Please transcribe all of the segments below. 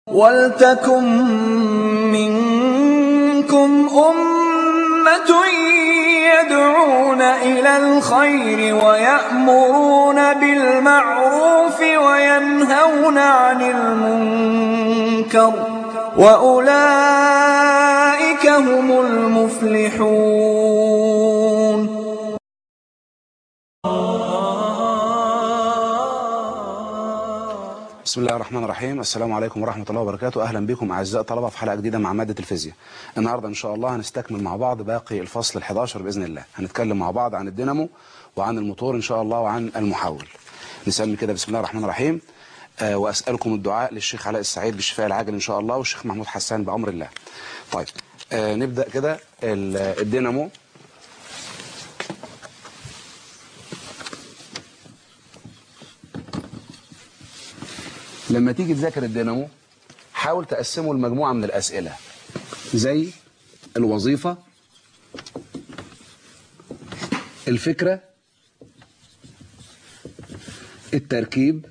وَلْتَكُن مِّنكُمْ أُمَّةٌ يَدْعُونَ إِلَى الْخَيْرِ وَيَأْمُرُونَ بِالْمَعْرُوفِ وَيَنْهَوْنَ عَنِ الْمُنكَرِ ۚ وَأُولَٰئِكَ هُمُ الْمُفْلِحُونَ بسم الله الرحمن الرحيم السلام عليكم ورحمة الله وبركاته أهلا بكم أعزائي الطلبة في حلقة جديدة مع مادة الفيزياء النهاردة إن شاء الله هنستكمل مع بعض باقي الفصل ال11 بإذن الله هنتكلم مع بعض عن الدينامو وعن الموتور إن شاء الله وعن المحول نسمي كده بسم الله الرحمن الرحيم آه وأسألكم الدعاء للشيخ علاء السعيد بالشفاء العاجل إن شاء الله والشيخ محمود حسان بأمر الله طيب آه نبدأ كده الدينامو لما تيجي تذاكر الدينامو حاول تقسمه لمجموعة من الأسئلة زي الوظيفة الفكرة التركيب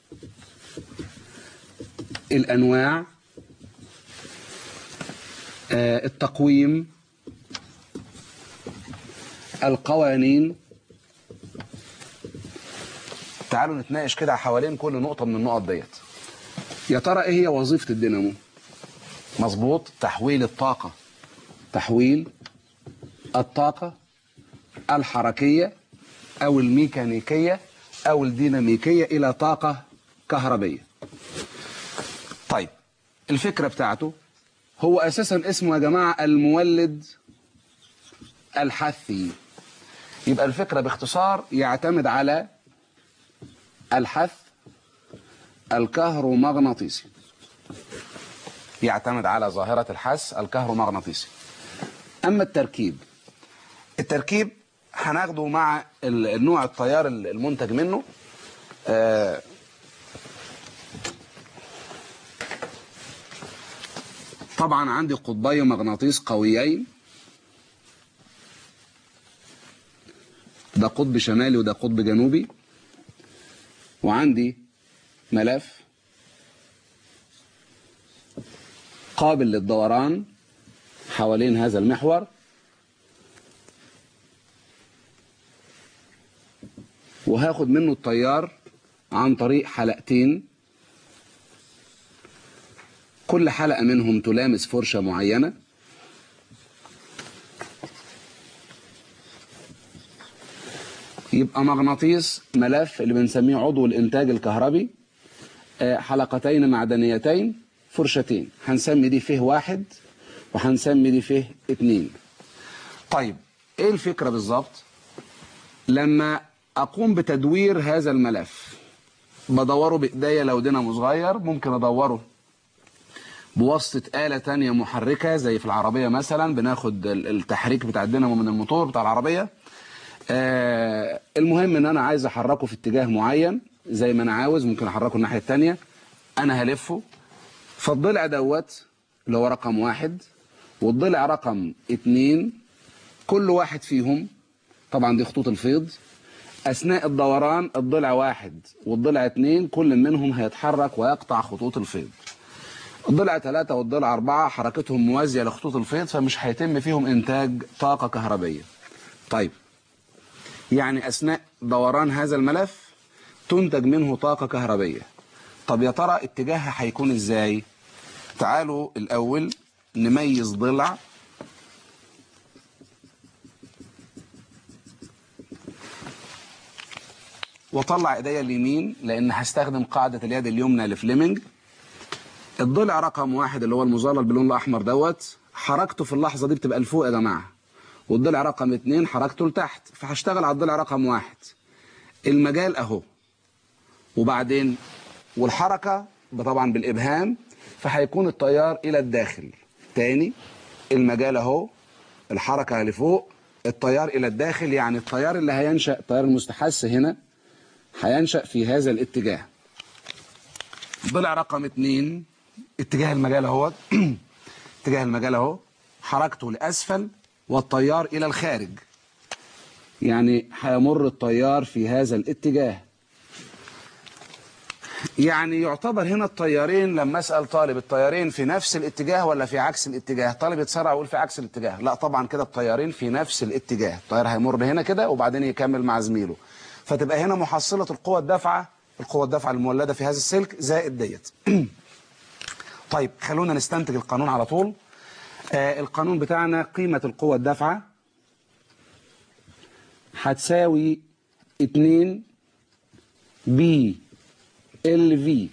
الأنواع آه، التقويم القوانين تعالوا نتناقش كده حوالين كل نقطة من النقط ديت يا ترى ايه هي وظيفة الدينامو مظبوط تحويل الطاقة تحويل الطاقة الحركية او الميكانيكية او الديناميكية الى طاقة كهربية طيب الفكرة بتاعته هو اساسا اسمه يا جماعة المولد الحثي يبقى الفكرة باختصار يعتمد على الحث الكهرومغناطيسي يعتمد على ظاهرة الحث الكهرومغناطيسي أما التركيب التركيب هناخده مع النوع التيار المنتج منه آه طبعا عندي قطبي مغناطيس قويين ده قطب شمالي وده قطب جنوبي وعندي ملف قابل للدوران حوالين هذا المحور وهاخد منه التيار عن طريق حلقتين كل حلقة منهم تلامس فرشة معينة يبقى مغناطيس ملف اللي بنسميه عضو الإنتاج الكهربي حلقتين معدنيتين فرشتين هنسمي دي فيه واحد وهنسمي دي فيه اتنين طيب ايه الفكرة بالظبط لما اقوم بتدوير هذا الملف بدوره بايديا لو دينامو صغير ممكن ادوره بواسطة آلة تانية محركة زي في العربية مثلا بناخد التحريك بتاع الدينامو من الموتور بتاع العربية آه المهم ان انا عايز احركه في اتجاه معين زي ما انا عاوز ممكن احركه الناحية التانية انا هلفه فالضلع دوت اللي هو رقم واحد والضلع رقم اتنين كل واحد فيهم طبعا دي خطوط الفيض اثناء الدوران الضلع واحد والضلع اتنين كل منهم هيتحرك ويقطع خطوط الفيض الضلع ثلاثة والضلع أربعة حركتهم موازية لخطوط الفيض فمش هيتم فيهم إنتاج طاقة كهربية طيب يعني أثناء دوران هذا الملف تنتج منه طاقة كهربية طب يا ترى اتجاهها هيكون ازاي تعالوا الأول نميز ضلع وطلع ايديا اليمين لان هستخدم قاعدة اليد اليمنى لفليمنج الضلع رقم واحد اللي هو المظلل باللون الاحمر دوت حركته في اللحظة دي بتبقى لفوق يا جماعة والضلع رقم اتنين حركته لتحت فهشتغل على الضلع رقم واحد المجال اهو وبعدين والحركة طبعا بالإبهام فهيكون التيار إلى الداخل تاني المجال اهو الحركة لفوق التيار إلى الداخل يعني التيار اللي هينشأ التيار المستحث هنا هينشأ في هذا الاتجاه ضلع رقم اتنين اتجاه المجال اهو اتجاه المجال اهو حركته لأسفل والتيار إلى الخارج يعني هيمر التيار في هذا الاتجاه يعني يعتبر هنا التيارين لما اسال طالب التيارين في نفس الاتجاه ولا في عكس الاتجاه طالب يتسرع ويقول في عكس الاتجاه لا طبعا كده التيارين في نفس الاتجاه التيار هيمر هنا كده وبعدين يكمل مع زميله فتبقى هنا محصله القوه الدافعه القوه الدافعه المولده في هذا السلك زائد ديت طيب خلونا نستنتج القانون على طول آه القانون بتاعنا قيمه القوه الدافعه هتساوي 2 بي ال في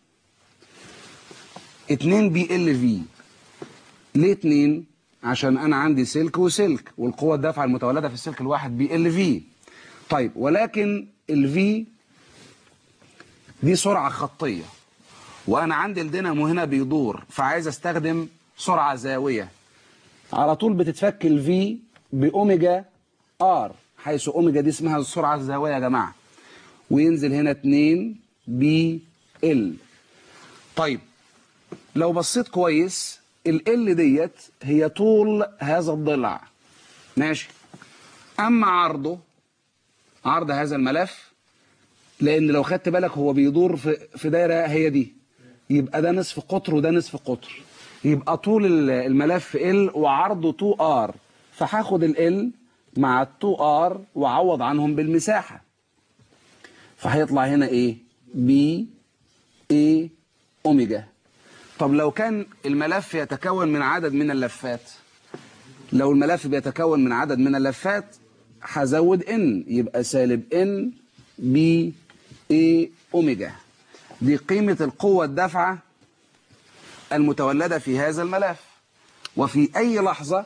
2 بي ال في ليه 2 عشان انا عندي سلك وسلك والقوه الدافعه المتولده في السلك الواحد بي ال في طيب ولكن الفي دي سرعه خطيه وانا عندي الدينامو هنا بيدور فعايز استخدم سرعه زاويه على طول بتتفك الفي باوميجا ار حيث اوميجا دي اسمها السرعه الزاويه يا جماعه وينزل هنا 2 بي ال طيب لو بصيت كويس ال ال ديت هي طول هذا الضلع ماشي اما عرضه عرض هذا الملف لان لو خدت بالك هو بيدور في في دايره هي دي يبقى ده نصف قطر وده نصف قطر يبقى طول الملف ال وعرضه 2 ار فهاخد ال مع ال 2 ار واعوض عنهم بالمساحه فهيطلع هنا ايه بي اي اوميجا طب لو كان الملف يتكون من عدد من اللفات لو الملف بيتكون من عدد من اللفات هزود ان يبقى سالب ان بي اي اوميجا دي قيمة القوة الدافعة المتولدة في هذا الملف وفي أي لحظة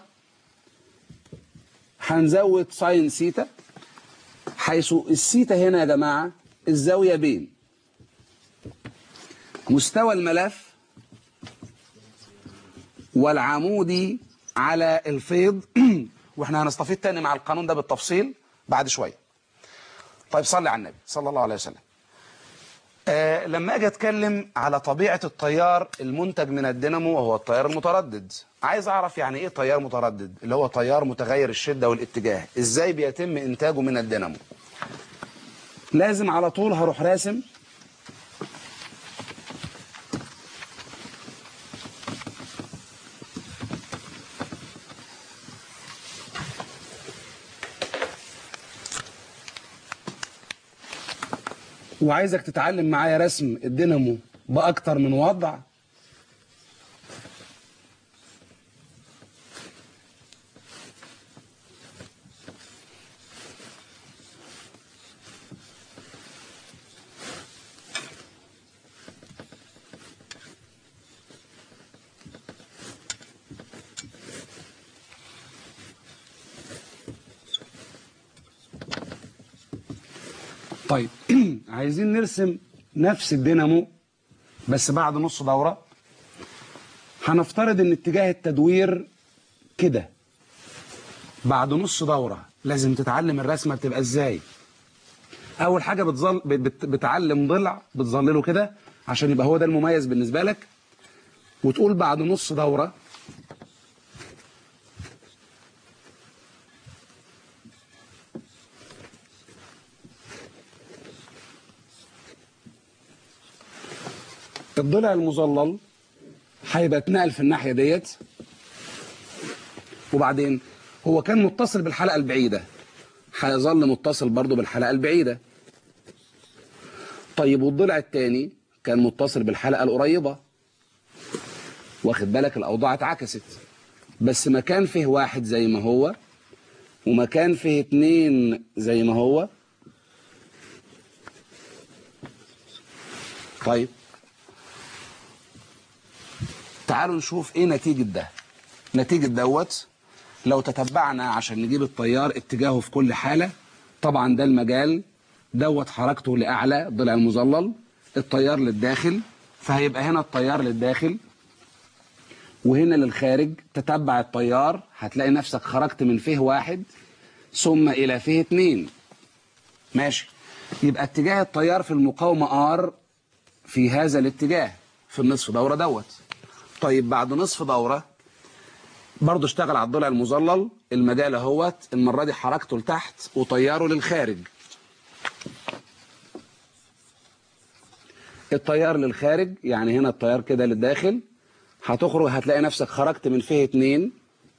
هنزود ساين سيتا حيث السيتا هنا يا جماعة الزاوية بين مستوى الملف والعمودي على الفيض واحنا هنستفيد تاني مع القانون ده بالتفصيل بعد شوية طيب صلي على النبي صلى الله عليه وسلم آه لما اجي اتكلم على طبيعة التيار المنتج من الدينامو وهو التيار المتردد عايز اعرف يعني ايه تيار متردد اللي هو تيار متغير الشدة والاتجاه ازاي بيتم انتاجه من الدينامو لازم على طول هروح راسم وعايزك تتعلم معايا رسم الدينامو بأكتر من وضع طيب عايزين نرسم نفس الدينامو بس بعد نص دورة هنفترض ان اتجاه التدوير كده بعد نص دورة لازم تتعلم الرسمة بتبقى ازاي اول حاجة بتظل بت بتعلم ضلع بتظلله كده عشان يبقى هو ده المميز بالنسبة لك وتقول بعد نص دورة الضلع المظلل هيبقى اتنقل في الناحية ديت وبعدين هو كان متصل بالحلقة البعيدة هيظل متصل برضه بالحلقة البعيدة طيب والضلع التاني كان متصل بالحلقة القريبة واخد بالك الأوضاع اتعكست بس مكان فيه واحد زي ما هو ومكان فيه اتنين زي ما هو طيب تعالوا نشوف ايه نتيجة ده نتيجة دوت لو تتبعنا عشان نجيب التيار اتجاهه في كل حالة طبعا ده المجال دوت حركته لأعلى ضلع المظلل التيار للداخل فهيبقى هنا التيار للداخل وهنا للخارج تتبع التيار هتلاقي نفسك خرجت من فيه واحد ثم إلى فيه اتنين ماشي يبقى اتجاه التيار في المقاومة R في هذا الاتجاه في النصف دورة دوت طيب بعد نصف دورة برضه اشتغل على الضلع المظلل المجال اهوت المرة دي حركته لتحت وطياره للخارج التيار للخارج يعني هنا التيار كده للداخل هتخرج هتلاقي نفسك خرجت من فيه اتنين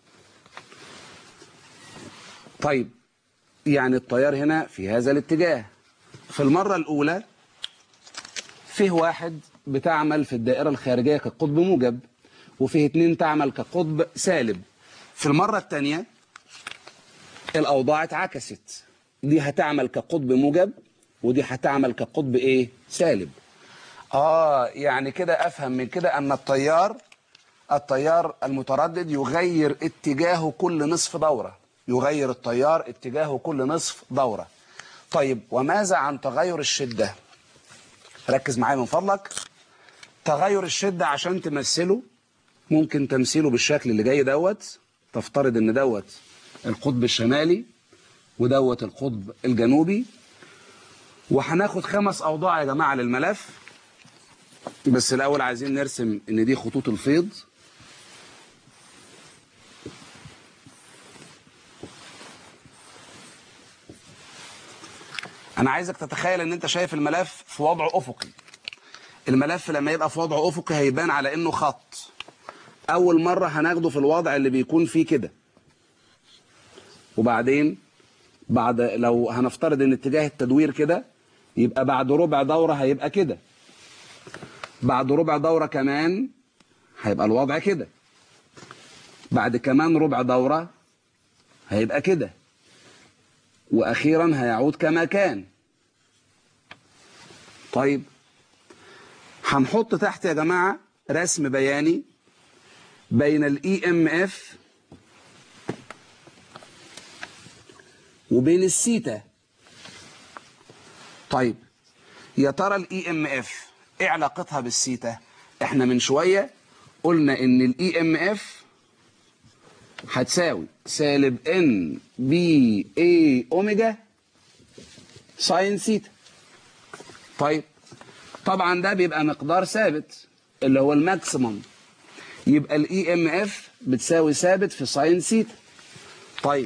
طيب يعني التيار هنا في هذا الاتجاه في المرة الأولى فيه واحد بتعمل في الدائرة الخارجية كقطب موجب وفيه اتنين تعمل كقطب سالب في المرة الثانية الأوضاع اتعكست دي هتعمل كقطب موجب ودي هتعمل كقطب ايه سالب اه يعني كده افهم من كده ان التيار التيار المتردد يغير اتجاهه كل نصف دورة يغير التيار اتجاهه كل نصف دورة طيب وماذا عن تغير الشدة ركز معايا من فضلك تغير الشدة عشان تمثله ممكن تمثيله بالشكل اللي جاي دوت تفترض ان دوت القطب الشمالي ودوت القطب الجنوبي وهناخد خمس اوضاع يا جماعه للملف بس الاول عايزين نرسم ان دي خطوط الفيض انا عايزك تتخيل ان انت شايف الملف في وضع افقي الملف لما يبقى في وضع افقي هيبان على انه خط اول مره هناخده في الوضع اللي بيكون فيه كده وبعدين بعد لو هنفترض ان اتجاه التدوير كده يبقى بعد ربع دورة هيبقى كده بعد ربع دورة كمان هيبقى الوضع كده بعد كمان ربع دورة هيبقى كده واخيرا هيعود كما كان طيب هنحط تحت يا جماعة رسم بياني بين الاي ام اف وبين السيتا طيب يا ترى الاي ام اف ايه علاقتها بالسيتا احنا من شويه قلنا ان الاي ام اف هتساوي سالب ان بي اي اوميجا ساين سيتا طيب طبعا ده بيبقى مقدار ثابت اللي هو الماكسيمم يبقى الاي ام اف بتساوي ثابت في ساين سيتا طيب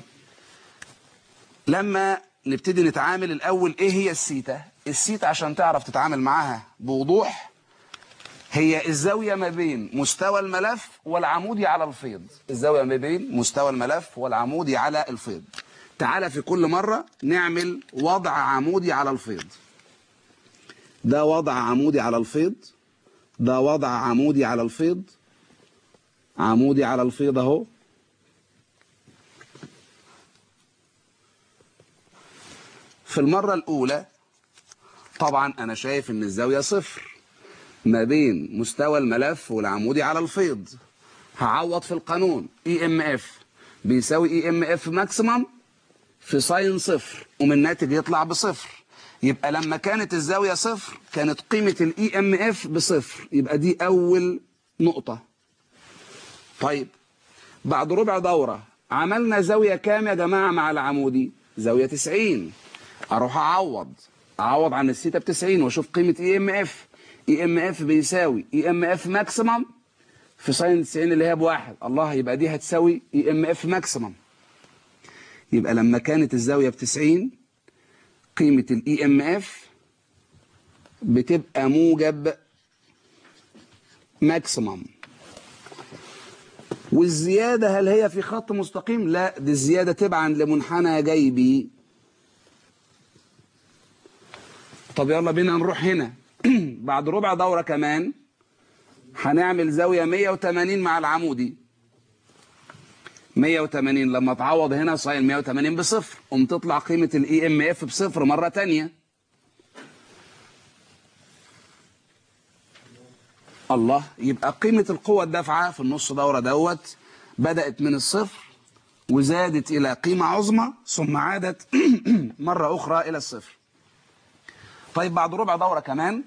لما نبتدي نتعامل الاول ايه هي السيتا السيتا عشان تعرف تتعامل معاها بوضوح هي الزاوية ما بين مستوى الملف والعمودي على الفيض الزاوية ما بين مستوى الملف والعمودي على الفيض تعالى في كل مرة نعمل وضع عمودي على الفيض ده وضع عمودي على الفيض ده وضع عمودي على الفيض عمودي على الفيض اهو في المرة الأولى طبعا أنا شايف إن الزاوية صفر ما بين مستوى الملف والعمودي على الفيض هعوض في القانون اي ام اف بيساوي اي ام اف ماكسيمم في ساين صفر ومن الناتج يطلع بصفر يبقى لما كانت الزاوية صفر كانت قيمة الاي ام اف بصفر يبقى دي أول نقطة طيب بعد ربع دورة عملنا زاوية كام يا جماعة مع العمودي زاوية 90 اروح اعوض اعوض عن الثيتا ب 90 واشوف قيمه اي ام اف اي ام اف بيساوي اي ام اف ماكسيمم في ساين 90 اللي هي بواحد الله يبقى دي هتساوي اي ام اف ماكسيمم يبقى لما كانت الزاويه ب 90 قيمه الاي ام اف بتبقى موجب ماكسيمم والزياده هل هي في خط مستقيم لا دي الزياده تبعا لمنحنى جيبي طب يلا بينا نروح هنا بعد ربع دورة كمان هنعمل زاوية 180 مع العمودي 180 لما تعوض هنا ساين 180 بصفر قوم تطلع قيمة الاي ام اف بصفر مرة تانية الله يبقى قيمة القوة الدافعة في النص دورة دوت بدأت من الصفر وزادت إلى قيمة عظمى ثم عادت مرة أخرى إلى الصفر طيب بعد ربع دورة كمان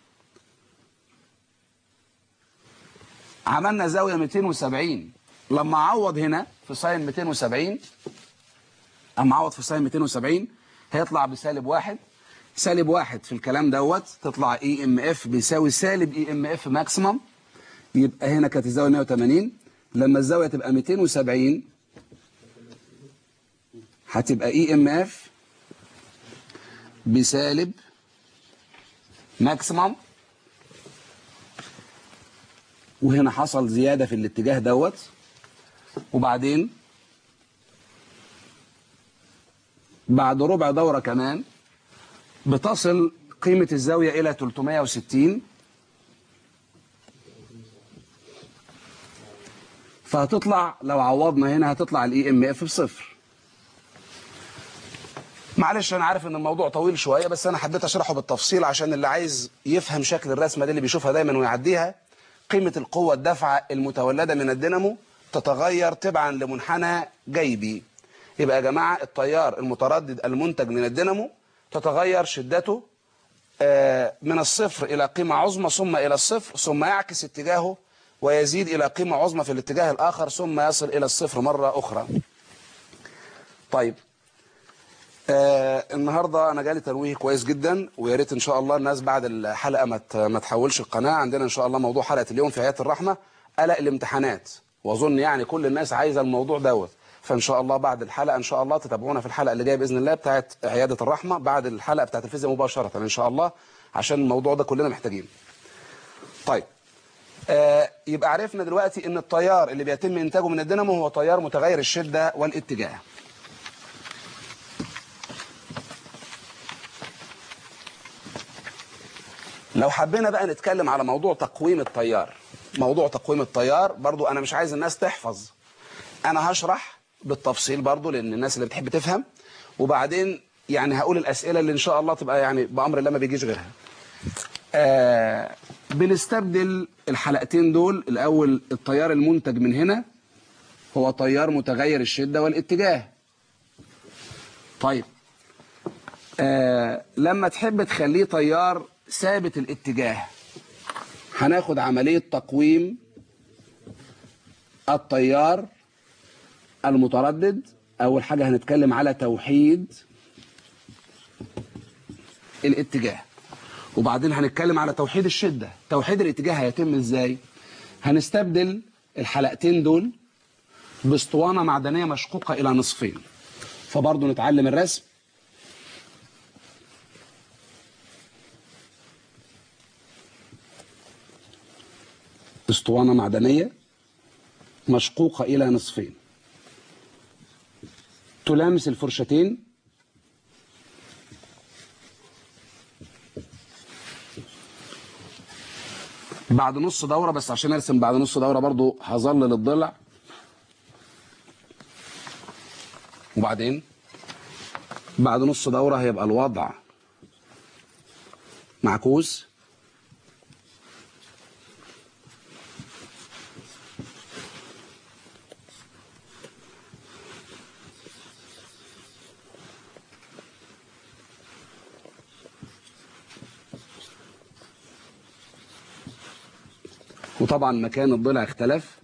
عملنا زاوية 270 لما اعوض هنا في ساين 270 اما اعوض في ساين 270 هيطلع بسالب واحد سالب واحد في الكلام دوت تطلع اي ام اف بيساوي سالب اي ام اف ماكسيمم يبقى هنا كانت الزاوية 180 لما الزاوية تبقى 270 هتبقى اي ام اف بسالب ماكسيمم وهنا حصل زيادة في الاتجاه دوت وبعدين بعد ربع دورة كمان بتصل قيمة الزاوية إلى 360 فهتطلع لو عوضنا هنا هتطلع الاي ام اف بصفر معلش انا عارف ان الموضوع طويل شويه بس انا حبيت اشرحه بالتفصيل عشان اللي عايز يفهم شكل الرسمه دي اللي بيشوفها دايما ويعديها قيمه القوه الدافعه المتولده من الدينامو تتغير تبعا لمنحنى جيبي يبقى يا جماعه التيار المتردد المنتج من الدينامو تتغير شدته آه، من الصفر الى قيمه عظمى ثم الى الصفر ثم يعكس اتجاهه ويزيد الى قيمه عظمى في الاتجاه الاخر ثم يصل الى الصفر مره اخرى طيب آه النهارده انا جالي تنويه كويس جدا ويا ريت ان شاء الله الناس بعد الحلقه ما ت- ما تحولش القناه عندنا ان شاء الله موضوع حلقه اليوم في عياده الرحمه قلق الامتحانات واظن يعني كل الناس عايزه الموضوع دوت فان شاء الله بعد الحلقه ان شاء الله تتابعونا في الحلقه اللي جايه باذن الله بتاعت عياده الرحمه بعد الحلقه بتاعت الفيزياء مباشره ان شاء الله عشان الموضوع ده كلنا محتاجينه طيب آه يبقى عرفنا دلوقتي ان التيار اللي بيتم انتاجه من الدينامو هو تيار متغير الشده والاتجاه لو حبينا بقى نتكلم على موضوع تقويم التيار موضوع تقويم التيار برضو انا مش عايز الناس تحفظ انا هشرح بالتفصيل برضو لان الناس اللي بتحب تفهم وبعدين يعني هقول الاسئله اللي ان شاء الله تبقى يعني بامر الله ما بيجيش غيرها آه بنستبدل الحلقتين دول الاول التيار المنتج من هنا هو تيار متغير الشده والاتجاه طيب آه لما تحب تخليه تيار ثابت الاتجاه هناخد عملية تقويم التيار المتردد أول حاجة هنتكلم على توحيد الاتجاه وبعدين هنتكلم على توحيد الشدة توحيد الاتجاه هيتم ازاي هنستبدل الحلقتين دول باسطوانة معدنية مشقوقة إلى نصفين فبرضه نتعلم الرسم اسطوانة معدنية مشقوقة إلى نصفين تلامس الفرشتين بعد نص دورة بس عشان ارسم بعد نص دورة برضو هظلل الضلع وبعدين بعد نص دورة هيبقى الوضع معكوس وطبعا مكان الضلع اختلف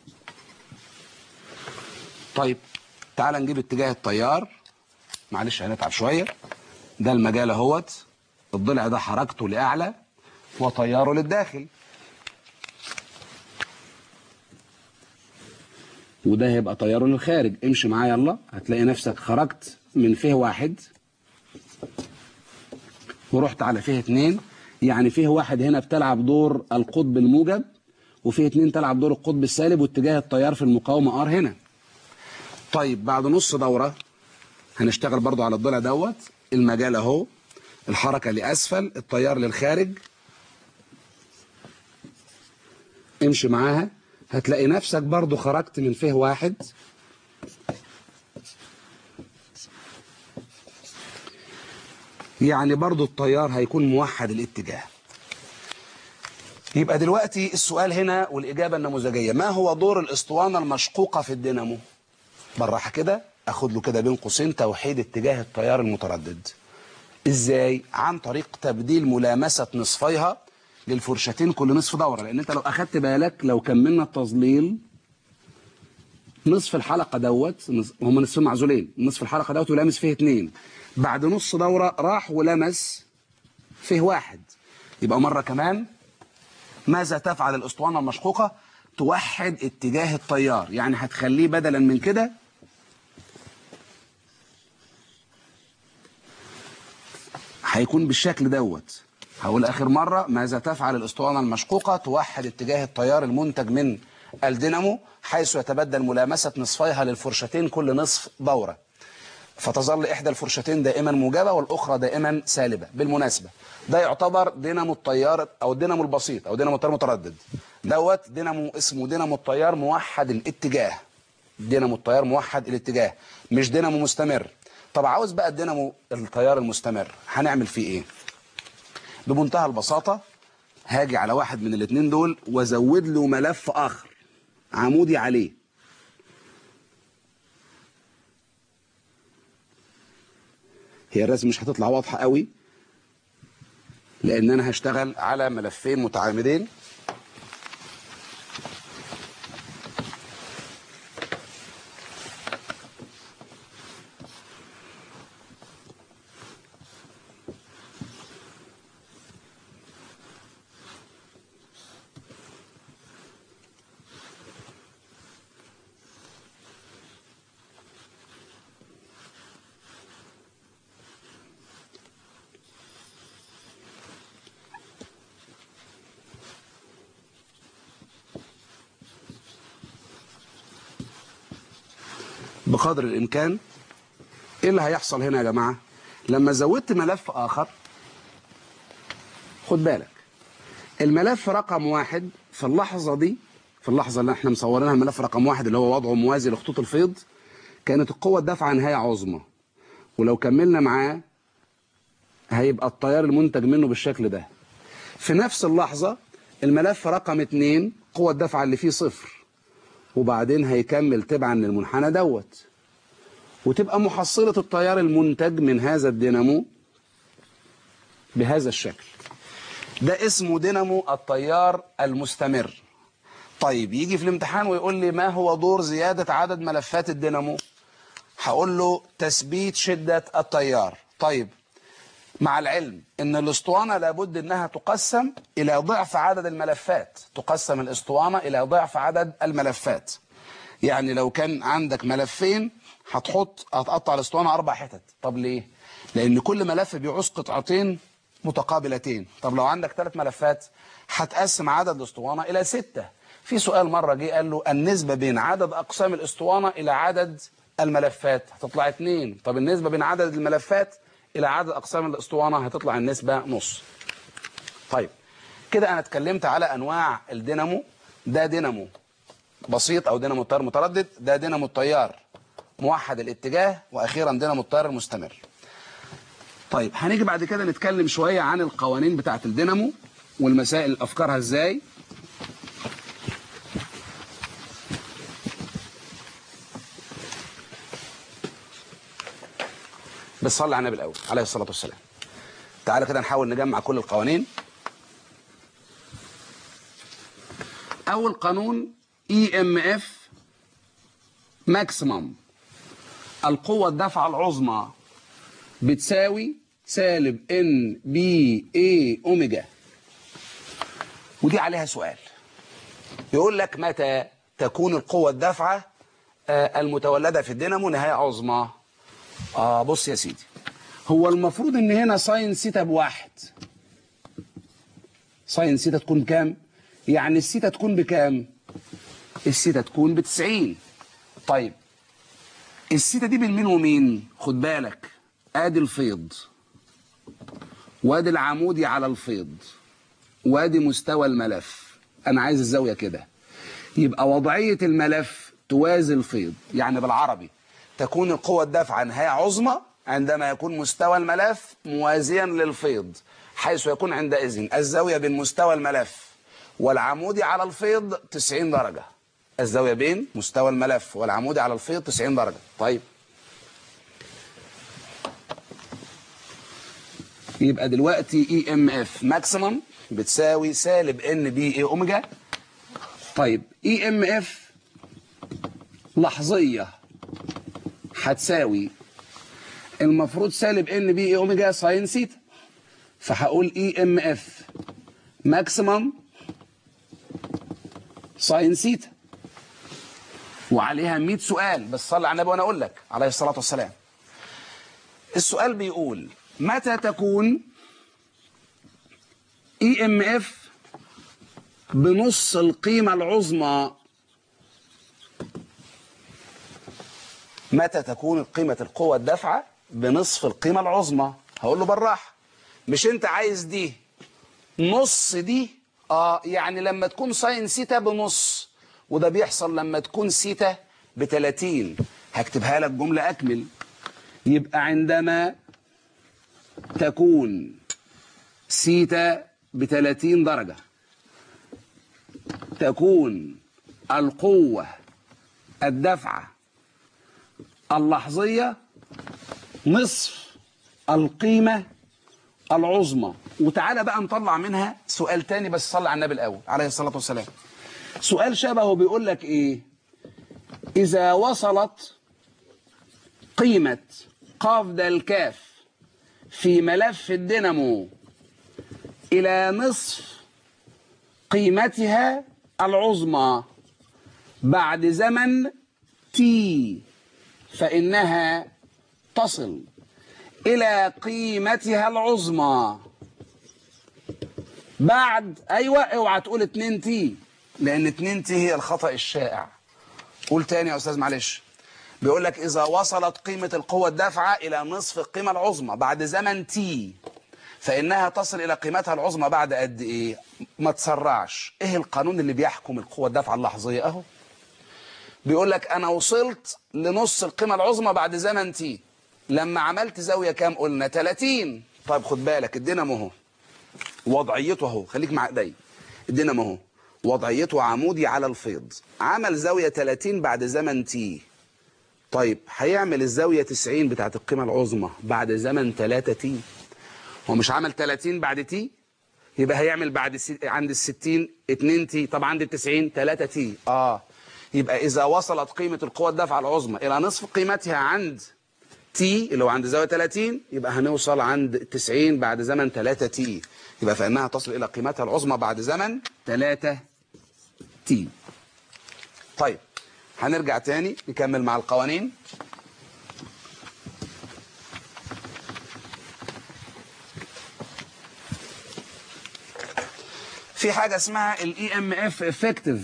طيب تعال نجيب اتجاه التيار معلش هنتعب شوية ده المجال اهوت الضلع ده حركته لأعلى وتياره للداخل وده هيبقى تياره للخارج امشي معايا يلا هتلاقي نفسك خرجت من فيه واحد ورحت على فيه اتنين يعني فيه واحد هنا بتلعب دور القطب الموجب وفيه اتنين تلعب دور القطب السالب واتجاه التيار في المقاومة ار هنا طيب بعد نص دورة هنشتغل برضو على الضلع دوت المجال اهو الحركة لأسفل التيار للخارج امشي معاها هتلاقي نفسك برضو خرجت من فيه واحد يعني برضو التيار هيكون موحد الاتجاه يبقى دلوقتي السؤال هنا والإجابة النموذجية ما هو دور الاسطوانة المشقوقة في الدينامو بالراحة كده أخد له كده بين قوسين توحيد اتجاه التيار المتردد إزاي عن طريق تبديل ملامسة نصفيها للفرشتين كل نصف دورة لأن أنت لو أخدت بالك لو كملنا التظليل نصف الحلقة دوت نص- هم نصفين معزولين نصف الحلقة دوت ولامس فيه اتنين بعد نص دورة راح ولمس فيه واحد يبقى مرة كمان ماذا تفعل الاسطوانة المشقوقة توحد اتجاه التيار يعني هتخليه بدلا من كده هيكون بالشكل دوت هقول آخر مرة ماذا تفعل الأسطوانة المشقوقة توحد اتجاه التيار المنتج من الدينامو حيث يتبدل ملامسة نصفيها للفرشتين كل نصف دورة فتظل إحدى الفرشتين دائما موجبة والأخرى دائما سالبة بالمناسبة ده يعتبر دينامو التيار أو الدينامو البسيط أو دينامو التيار المتردد دوت دينامو اسمه دينامو التيار موحد الاتجاه دينامو التيار موحد الاتجاه مش دينامو مستمر طب عاوز بقى الدينامو التيار المستمر هنعمل فيه ايه بمنتهى البساطة هاجي على واحد من الاثنين دول وازود له ملف اخر عمودي عليه هي الرسم مش هتطلع واضحة قوي لان انا هشتغل على ملفين متعامدين بقدر الامكان ايه اللي هيحصل هنا يا جماعه لما زودت ملف اخر خد بالك الملف رقم واحد في اللحظه دي في اللحظه اللي احنا مصورينها الملف رقم واحد اللي هو وضعه موازي لخطوط الفيض كانت القوه الدافعه نهايه عظمى ولو كملنا معاه هيبقى التيار المنتج منه بالشكل ده في نفس اللحظه الملف رقم اتنين قوه الدفعه اللي فيه صفر وبعدين هيكمل تبعا للمنحنى دوت وتبقى محصلة التيار المنتج من هذا الدينامو بهذا الشكل ده اسمه دينامو التيار المستمر طيب يجي في الامتحان ويقول لي ما هو دور زيادة عدد ملفات الدينامو هقول له تثبيت شدة التيار طيب مع العلم ان الاسطوانة لابد انها تقسم الى ضعف عدد الملفات تقسم الاسطوانة الى ضعف عدد الملفات يعني لو كان عندك ملفين هتحط هتقطع الاسطوانة اربع حتت طب ليه لان كل ملف بيعوز قطعتين متقابلتين طب لو عندك ثلاث ملفات هتقسم عدد الاسطوانة الى ستة في سؤال مرة جه قال له النسبة بين عدد اقسام الاسطوانة الى عدد الملفات هتطلع اتنين طب النسبة بين عدد الملفات الى عدد اقسام الاسطوانه هتطلع النسبه نص طيب كده انا اتكلمت على انواع الدينامو ده دينامو بسيط او دينامو تيار متردد ده دينامو التيار موحد الاتجاه واخيرا دينامو التيار المستمر طيب هنيجي بعد كده نتكلم شويه عن القوانين بتاعه الدينامو والمسائل افكارها ازاي بس صلي على النبي الاول عليه الصلاه والسلام تعالى كده نحاول نجمع كل القوانين اول قانون اي ام اف ماكسيمم القوه الدافعه العظمى بتساوي سالب ان بي اي اوميجا ودي عليها سؤال يقول لك متى تكون القوه الدافعه آه، المتولده في الدينامو نهايه عظمى اه بص يا سيدي هو المفروض ان هنا ساين سيتا بواحد ساين سيتا تكون بكام يعني السيتا تكون بكام السيتا تكون بتسعين طيب السيتا دي بين مين ومين خد بالك ادي الفيض وادي العمودي على الفيض وادي مستوى الملف انا عايز الزاويه كده يبقى وضعيه الملف توازي الفيض يعني بالعربي تكون القوة الدافعة نهاية عظمى عندما يكون مستوى الملف موازيا للفيض حيث يكون عندئذ الزاوية بين مستوى الملف والعمودي على الفيض 90 درجة الزاوية بين مستوى الملف والعمودي على الفيض 90 درجة طيب يبقى دلوقتي اي ام اف ماكسيمم بتساوي سالب ان بي اي اوميجا طيب اي ام اف لحظيه هتساوي المفروض سالب ان بي اي اوميجا ساين سيتا فهقول اي ام اف ماكسيمم ساين سيتا وعليها 100 سؤال بس صلي على النبي وانا اقول لك عليه الصلاه والسلام السؤال بيقول متى تكون اي ام اف بنص القيمة العظمى متى تكون قيمة القوة الدافعة بنصف القيمة العظمى هقول له بالراحة مش انت عايز دي نص دي اه يعني لما تكون ساين سيتا بنص وده بيحصل لما تكون سيتا ب 30 هكتبها لك جملة أكمل يبقى عندما تكون سيتا ب 30 درجة تكون القوة الدفعة اللحظية نصف القيمة العظمى وتعالى بقى نطلع منها سؤال تاني بس صلى على النبي الأول عليه الصلاة والسلام سؤال شبهه بيقول لك إيه إذا وصلت قيمة قاف د الكاف في ملف الدينامو إلى نصف قيمتها العظمى بعد زمن تي فإنها تصل إلى قيمتها العظمى بعد أيوة اوعى تقول 2 تي لأن 2 تي هي الخطأ الشائع قول تاني يا أستاذ معلش بيقول لك إذا وصلت قيمة القوة الدافعة إلى نصف القيمة العظمى بعد زمن تي فإنها تصل إلى قيمتها العظمى بعد قد إيه؟ ما تسرعش إيه القانون اللي بيحكم القوة الدافعة اللحظية أهو بيقول لك أنا وصلت لنص القيمة العظمى بعد زمن تي لما عملت زاوية كام قلنا 30 طيب خد بالك الدينامو اهو وضعيته اهو خليك مع ايدي الدينامو اهو وضعيته عمودي على الفيض عمل زاوية 30 بعد زمن تي طيب هيعمل الزاوية 90 بتاعت القيمة العظمى بعد زمن 3 تي هو مش عمل 30 بعد تي يبقى هيعمل بعد الس... عند ال 60 2 تي طب عند ال 90 3 تي اه يبقى اذا وصلت قيمة القوة الدافعة العظمى الى نصف قيمتها عند تي اللي هو عند زاوية 30 يبقى هنوصل عند 90 بعد زمن 3 تي يبقى فإنها تصل إلى قيمتها العظمى بعد زمن 3 تي طيب هنرجع تاني نكمل مع القوانين في حاجة اسمها الاي ام اف افكتيف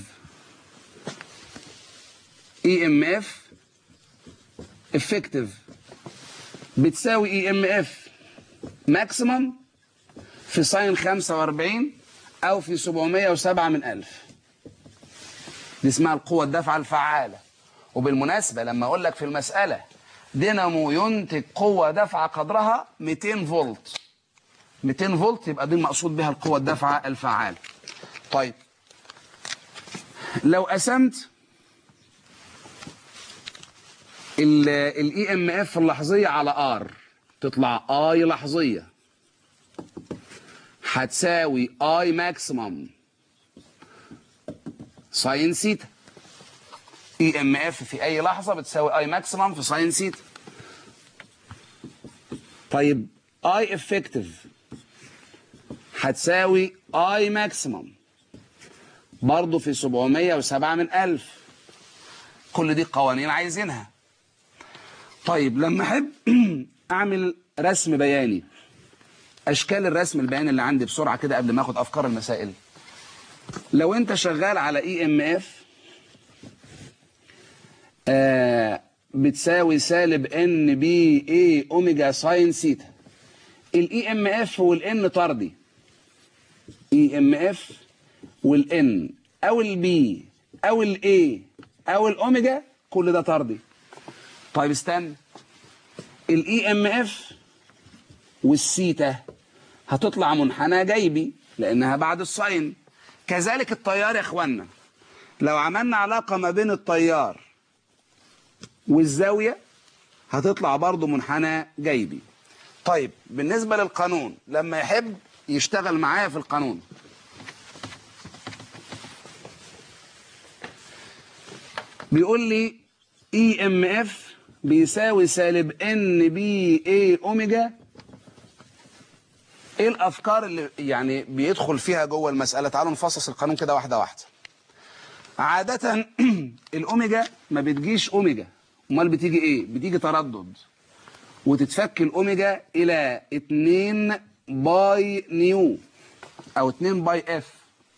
اي ام اف افكتيف بتساوي اي ام اف ماكسيمم في ساين 45 او في 707 من 1000 دي اسمها القوة الدافعة الفعالة وبالمناسبة لما اقول لك في المسألة دينامو ينتج قوة دافعة قدرها 200 فولت 200 فولت يبقى دي المقصود بها القوة الدافعة الفعالة طيب لو قسمت الاي ام اف اللحظيه على ار تطلع اي لحظيه هتساوي اي ماكسيمم ساين سيتا اي ام اف في اي لحظه بتساوي اي ماكسيمم في ساين سيتا طيب اي افكتيف هتساوي اي ماكسيمم برضه في 707 من 1000 كل دي قوانين عايزينها طيب لما احب اعمل رسم بياني اشكال الرسم البياني اللي عندي بسرعه كده قبل ما اخد افكار المسائل لو انت شغال على اي ام اف بتساوي سالب ان بي اي اوميجا ساين سيتا الاي ام اف والان طردي اي ام اف والان او البي او الاي او الاوميجا كل ده طردي طيب استنى الاي ام اف والسيتا هتطلع منحنى جيبي لانها بعد الساين كذلك التيار يا اخوانا لو عملنا علاقه ما بين التيار والزاويه هتطلع برضو منحنى جيبي طيب بالنسبه للقانون لما يحب يشتغل معايا في القانون بيقول لي اي ام اف بيساوي سالب ان بي اي اوميجا ايه الافكار اللي يعني بيدخل فيها جوه المساله تعالوا نفصص القانون كده واحده واحده عاده الاوميجا ما بتجيش اوميجا امال بتيجي ايه بتيجي تردد وتتفك الاوميجا الى 2 باي نيو او 2 باي اف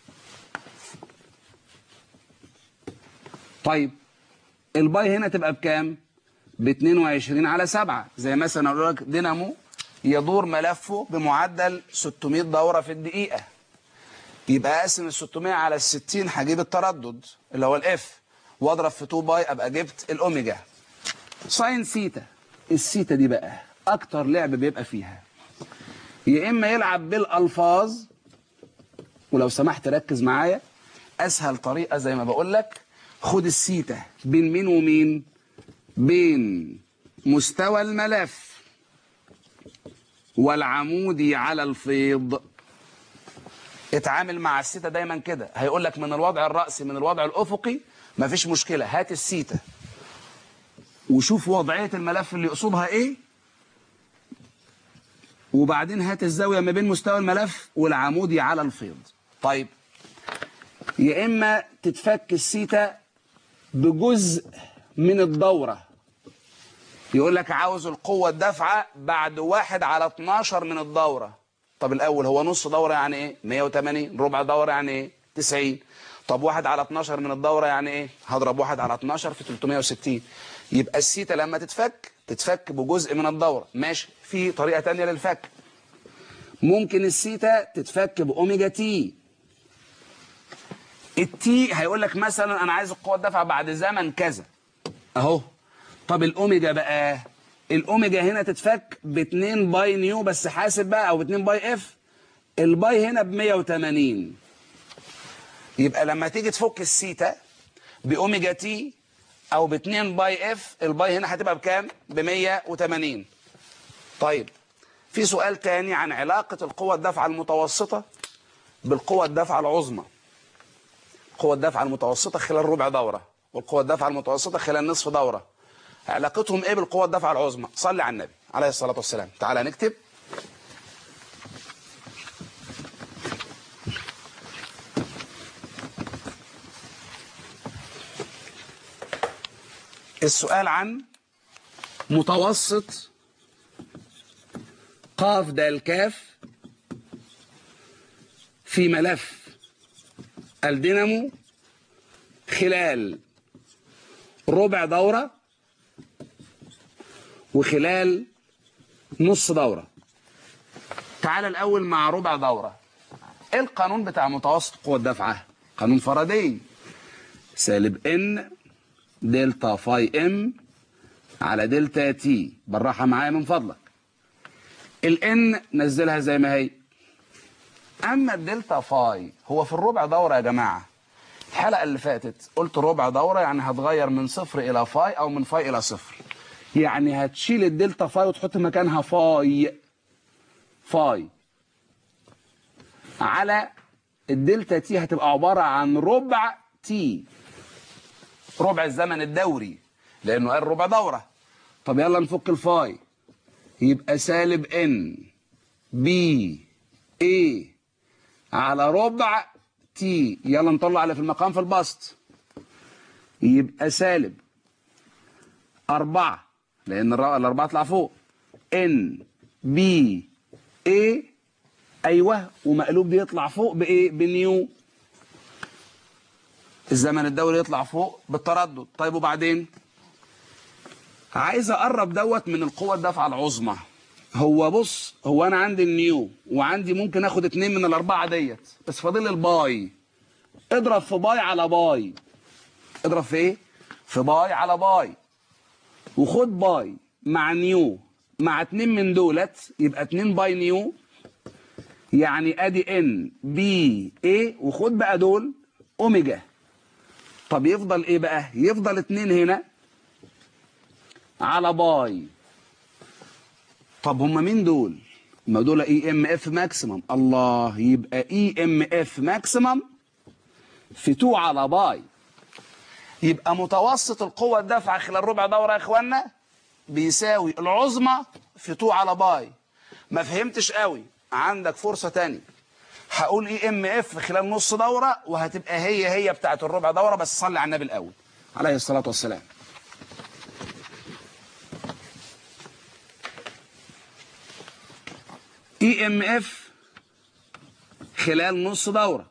طيب الباي هنا تبقى بكام ب 22 على 7 زي مثلا اقول لك دينامو يدور ملفه بمعدل 600 دوره في الدقيقه يبقى اقسم ال 600 على ال 60 هجيب التردد اللي هو الاف واضرب في 2 باي ابقى جبت الاوميجا ساين سيتا السيتا دي بقى اكتر لعب بيبقى فيها يا اما يلعب بالالفاظ ولو سمحت ركز معايا اسهل طريقه زي ما بقول لك خد السيتا بين مين ومين بين مستوى الملف والعمودي على الفيض اتعامل مع السيتا دايما كده هيقول لك من الوضع الرأسي من الوضع الأفقي مفيش مشكلة هات السيتا وشوف وضعية الملف اللي يقصدها ايه وبعدين هات الزاوية ما بين مستوى الملف والعمودي على الفيض طيب يا إما تتفك السيتا بجزء من الدورة يقول لك عاوز القوة الدافعة بعد واحد على 12 من الدورة طب الأول هو نص دورة يعني إيه 180 ربع دورة يعني إيه 90 طب واحد على 12 من الدورة يعني إيه هضرب واحد على 12 في 360 يبقى السيتا لما تتفك تتفك بجزء من الدورة ماشي في طريقة تانية للفك ممكن السيتا تتفك بأوميجا تي التي هيقول لك مثلا انا عايز القوه الدافعه بعد زمن كذا اهو طب الاوميجا بقى الاوميجا هنا تتفك ب 2 باي نيو بس حاسب بقى او ب 2 باي اف الباي هنا ب 180 يبقى لما تيجي تفك السيتا باوميجا تي او ب 2 باي اف الباي هنا هتبقى بكام ب 180 طيب في سؤال تاني عن علاقه القوه الدافعه المتوسطه بالقوه الدافعه العظمى قوة الدفع المتوسطة خلال ربع دورة والقوة الدفع المتوسطة خلال نصف دورة علاقتهم ايه بالقوة الدفع العظمى صلي على النبي عليه الصلاة والسلام تعالى نكتب السؤال عن متوسط قاف دال كاف في ملف الدينامو خلال ربع دورة وخلال نص دورة تعال الأول مع ربع دورة ايه القانون بتاع متوسط قوة الدفعة قانون فاراداي سالب ان دلتا فاي ام على دلتا تي بالراحة معايا من فضلك الان نزلها زي ما هي اما الدلتا فاي هو في الربع دوره يا جماعه الحلقه اللي فاتت قلت ربع دوره يعني هتغير من صفر الى فاي او من فاي الى صفر يعني هتشيل الدلتا فاي وتحط مكانها فاي فاي على الدلتا تي هتبقى عباره عن ربع تي ربع الزمن الدوري لانه قال ربع دوره طب يلا نفك الفاي يبقى سالب ان بي ايه على ربع تي يلا نطلع اللي في المقام في البسط يبقى سالب أربعة لأن الأربعة تطلع فوق إن بي إيه أيوه ومقلوب دي يطلع فوق بإيه بنيو الزمن الدوري يطلع فوق بالتردد طيب وبعدين عايز أقرب دوت من القوة الدافعة العظمى هو بص هو انا عندي النيو وعندي ممكن اخد اتنين من الاربعه ديت بس فاضل الباي اضرب في باي على باي اضرب في ايه في باي على باي وخد باي مع نيو مع اتنين من دولت يبقى اتنين باي نيو يعني ادي ان بي ايه وخد بقى دول اوميجا طب يفضل ايه بقى يفضل اتنين هنا على باي طب هم مين دول ما دول اي ام اف ماكسيمم الله يبقى اي ام اف ماكسيمم في 2 على باي يبقى متوسط القوة الدافعة خلال ربع دورة يا اخوانا بيساوي العظمى في 2 على باي ما فهمتش قوي عندك فرصة تانية هقول اي ام اف خلال نص دورة وهتبقى هي هي بتاعت الربع دورة بس صلي على النبي الاول عليه الصلاة والسلام اي ام اف خلال نص دورة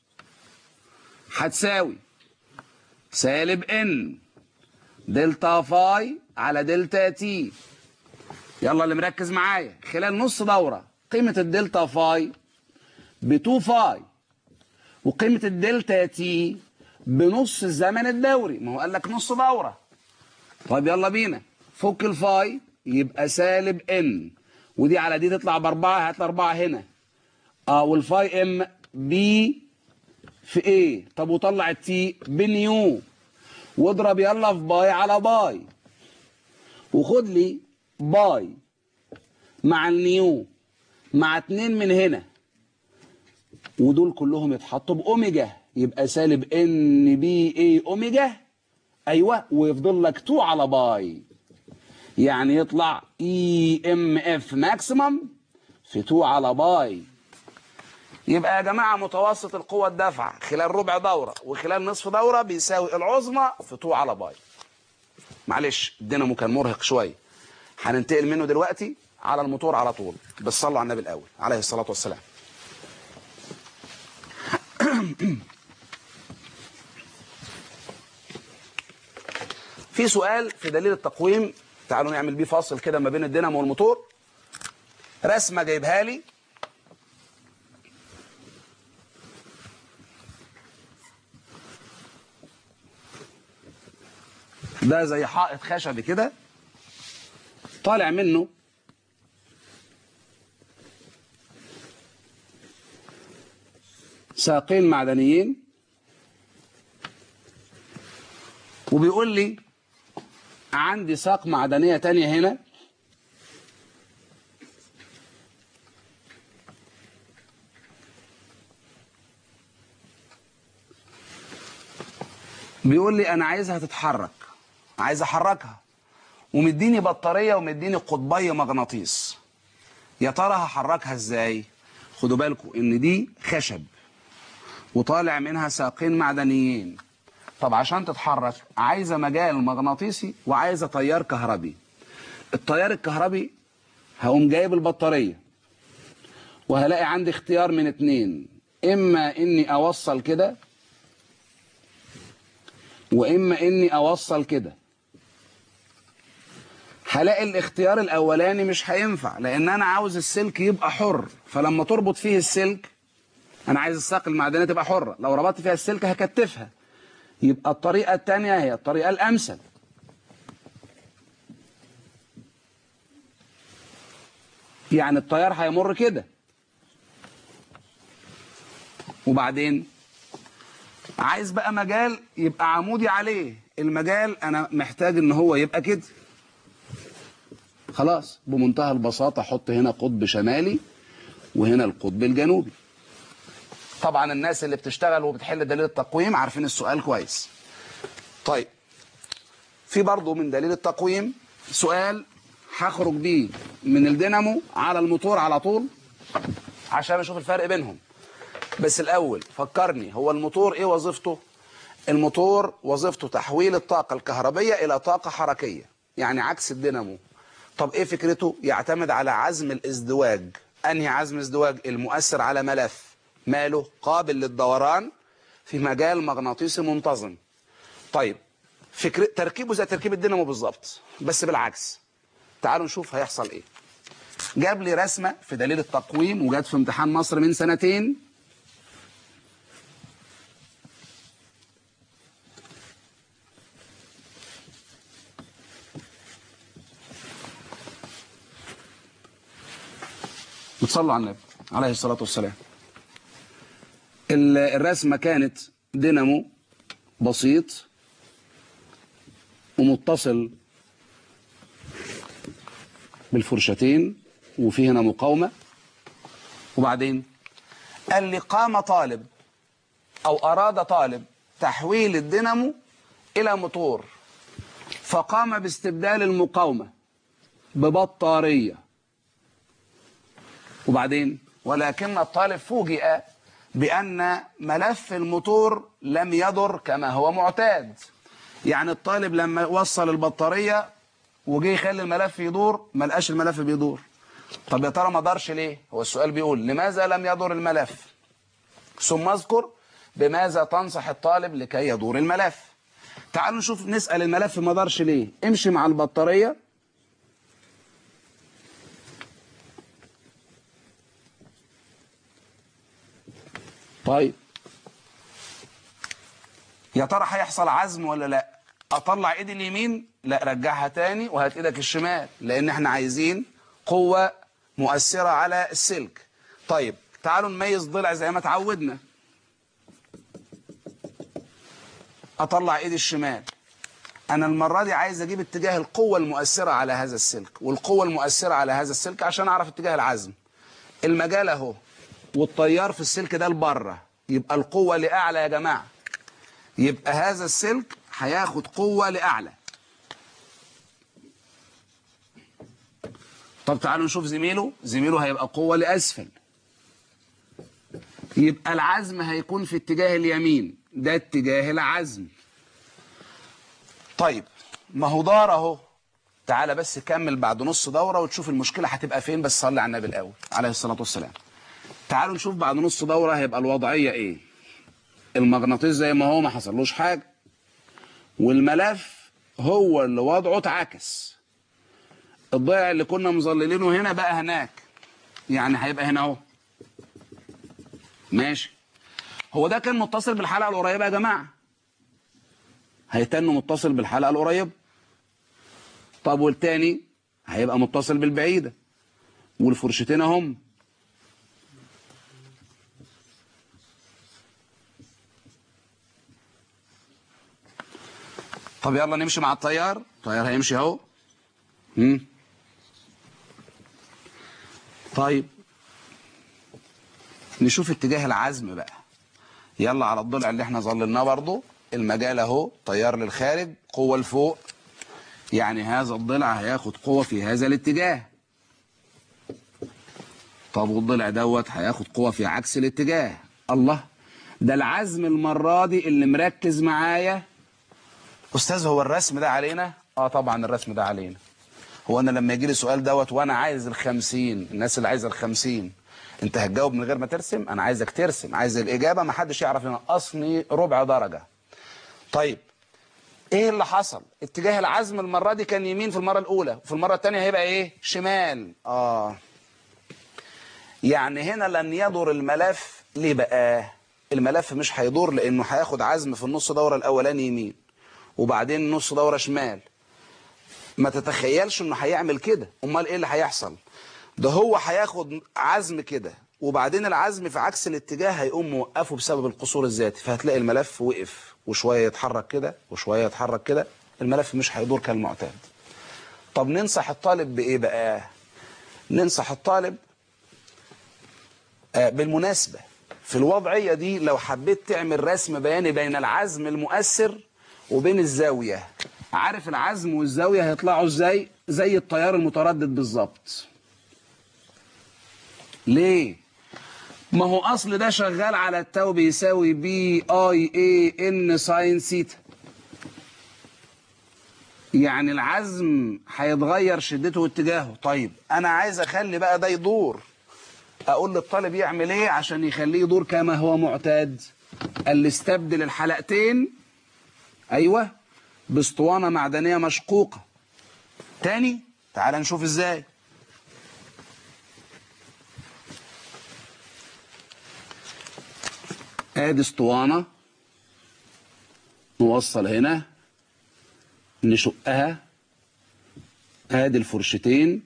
هتساوي سالب ان دلتا فاي على دلتا تي يلا اللي مركز معايا خلال نص دورة قيمة الدلتا فاي ب 2 فاي وقيمة الدلتا تي بنص الزمن الدوري ما هو قال لك نص دورة طيب يلا بينا فك الفاي يبقى سالب ان ودي على دي تطلع باربعة هات اربعة هنا اه والفاي ام بي في ايه طب وطلع التي بنيو واضرب يلا في باي على باي وخد لي باي مع النيو مع اتنين من هنا ودول كلهم يتحطوا باوميجا يبقى سالب ان بي اي اوميجا ايوه ويفضل لك 2 على باي يعني يطلع اي ام اف ماكسيمم في 2 على باي يبقى يا جماعه متوسط القوه الدافعه خلال ربع دوره وخلال نصف دوره بيساوي العظمى في 2 على باي معلش الدينامو كان مرهق شويه هننتقل منه دلوقتي على الموتور على طول بس صلوا على النبي الاول عليه الصلاه والسلام في سؤال في دليل التقويم تعالوا نعمل بيه فاصل كده ما بين الدينامو والموتور رسمه جايبها لي ده زي حائط خشبي كده طالع منه ساقين معدنيين وبيقول لي عندي ساق معدنية تانية هنا بيقول لي انا عايزها تتحرك عايز احركها ومديني بطارية ومديني قطبية مغناطيس يا ترى هحركها ازاي خدوا بالكم ان دي خشب وطالع منها ساقين معدنيين طب عشان تتحرك عايزة مجال مغناطيسي وعايزة تيار كهربي التيار الكهربي هقوم جايب البطارية وهلاقي عندي اختيار من اتنين اما اني اوصل كده واما اني اوصل كده هلاقي الاختيار الاولاني مش هينفع لان انا عاوز السلك يبقى حر فلما تربط فيه السلك انا عايز الساق المعدنيه تبقى حره لو ربطت فيها السلك هكتفها يبقى الطريقه الثانيه هي الطريقه الامثل يعني التيار هيمر كده وبعدين عايز بقى مجال يبقى عمودي عليه المجال انا محتاج ان هو يبقى كده خلاص بمنتهى البساطة احط هنا قطب شمالي وهنا القطب الجنوبي طبعا الناس اللي بتشتغل وبتحل دليل التقويم عارفين السؤال كويس طيب في برضه من دليل التقويم سؤال هخرج بيه من الدينامو على الموتور على طول عشان اشوف الفرق بينهم بس الاول فكرني هو الموتور ايه وظيفته الموتور وظيفته تحويل الطاقة الكهربية الى طاقة حركية يعني عكس الدينامو طب ايه فكرته يعتمد على عزم الازدواج انهي عزم ازدواج المؤثر على ملف ماله قابل للدوران في مجال مغناطيسي منتظم طيب فكر تركيبه زي تركيب الدينامو بالظبط بس بالعكس تعالوا نشوف هيحصل ايه جاب لي رسمة في دليل التقويم وجات في امتحان مصر من سنتين وتصلوا على النبي عليه الصلاة والسلام ال- الرسمة كانت دينامو بسيط ومتصل بالفرشتين وفي هنا مقاومة وبعدين قال لي قام طالب أو أراد طالب تحويل الدينامو إلى موتور فقام باستبدال المقاومة ببطارية وبعدين ولكن الطالب فوجئ بأن ملف الموتور لم يدر كما هو معتاد يعني الطالب لما وصل البطارية وجه يخلي الملف يدور ما لقاش الملف بيدور طب يا ترى ما دارش ليه هو السؤال بيقول لماذا لم يدور الملف ثم اذكر بماذا تنصح الطالب لكي يدور الملف تعالوا نشوف نسأل الملف ما دارش ليه امشي مع البطارية طيب يا ترى هيحصل عزم ولا لا اطلع ايدي اليمين لا رجعها تاني وهات ايدك الشمال لان احنا عايزين قوة مؤثرة على السلك طيب تعالوا نميز ضلع زي ما اتعودنا اطلع ايدي الشمال انا المرة دي عايز اجيب اتجاه القوة المؤثرة على هذا السلك والقوة المؤثرة على هذا السلك عشان اعرف اتجاه العزم المجال اهو والتيار في السلك ده لبره يبقى القوة لأعلى يا جماعة يبقى هذا السلك هياخد قوة لأعلى طب تعالوا نشوف زميله زميله هيبقى قوة لأسفل يبقى العزم هيكون في اتجاه اليمين ده اتجاه العزم طيب ما هو دار اهو تعالى بس كمل بعد نص دورة وتشوف المشكلة هتبقى فين بس صلي على النبي الأول عليه الصلاة والسلام تعالوا نشوف بعد نص دورة هيبقى الوضعية ايه المغناطيس زي ما هو ما حصلوش حاجة والملف هو اللي وضعه اتعكس الضيع اللي كنا مظللينه هنا بقى هناك يعني هيبقى هنا اهو ماشي هو ده كان متصل بالحلقة القريبة يا جماعة هيتنه متصل بالحلقة القريبة طب والتاني هيبقى متصل بالبعيدة والفرشتين اهم طب يلا نمشي مع الطيار الطيار هيمشي اهو مم. طيب نشوف اتجاه العزم بقى يلا على الضلع اللي احنا ظللناه برضو المجال اهو طيار للخارج قوة لفوق يعني هذا الضلع هياخد قوة في هذا الاتجاه طب والضلع دوت هياخد قوة في عكس الاتجاه الله ده العزم المرة دي اللي مركز معايا استاذ هو الرسم ده علينا اه طبعا الرسم ده علينا هو انا لما يجي لي سؤال دوت وانا عايز الخمسين الناس اللي عايزه الخمسين انت هتجاوب من غير ما ترسم انا عايزك ترسم عايز الاجابه ما حدش يعرف ينقصني ربع درجه طيب ايه اللي حصل اتجاه العزم المره دي كان يمين في المره الاولى وفي المره الثانيه هيبقى ايه شمال اه يعني هنا لن يدور الملف ليه بقى الملف مش هيدور لانه هياخد عزم في النص دوره الاولاني يمين وبعدين نص دوره شمال ما تتخيلش انه هيعمل كده امال ايه اللي هيحصل ده هو هياخد عزم كده وبعدين العزم في عكس الاتجاه هيقوم موقفه بسبب القصور الذاتي فهتلاقي الملف وقف وشويه يتحرك كده وشويه يتحرك كده الملف مش هيدور كالمعتاد طب ننصح الطالب بايه بقى ننصح الطالب آه بالمناسبه في الوضعيه دي لو حبيت تعمل رسم بياني بين العزم المؤثر وبين الزاويه عارف العزم والزاويه هيطلعوا ازاي زي التيار المتردد بالظبط ليه ما هو اصل ده شغال على التو بيساوي بي اي اي ان ساين سيتا يعني العزم هيتغير شدته واتجاهه طيب انا عايز اخلي بقى ده يدور اقول للطالب يعمل ايه عشان يخليه يدور كما هو معتاد قال لي استبدل الحلقتين ايوه باسطوانه معدنيه مشقوقه تاني تعال نشوف ازاي ادي اسطوانه نوصل هنا نشقها ادي الفرشتين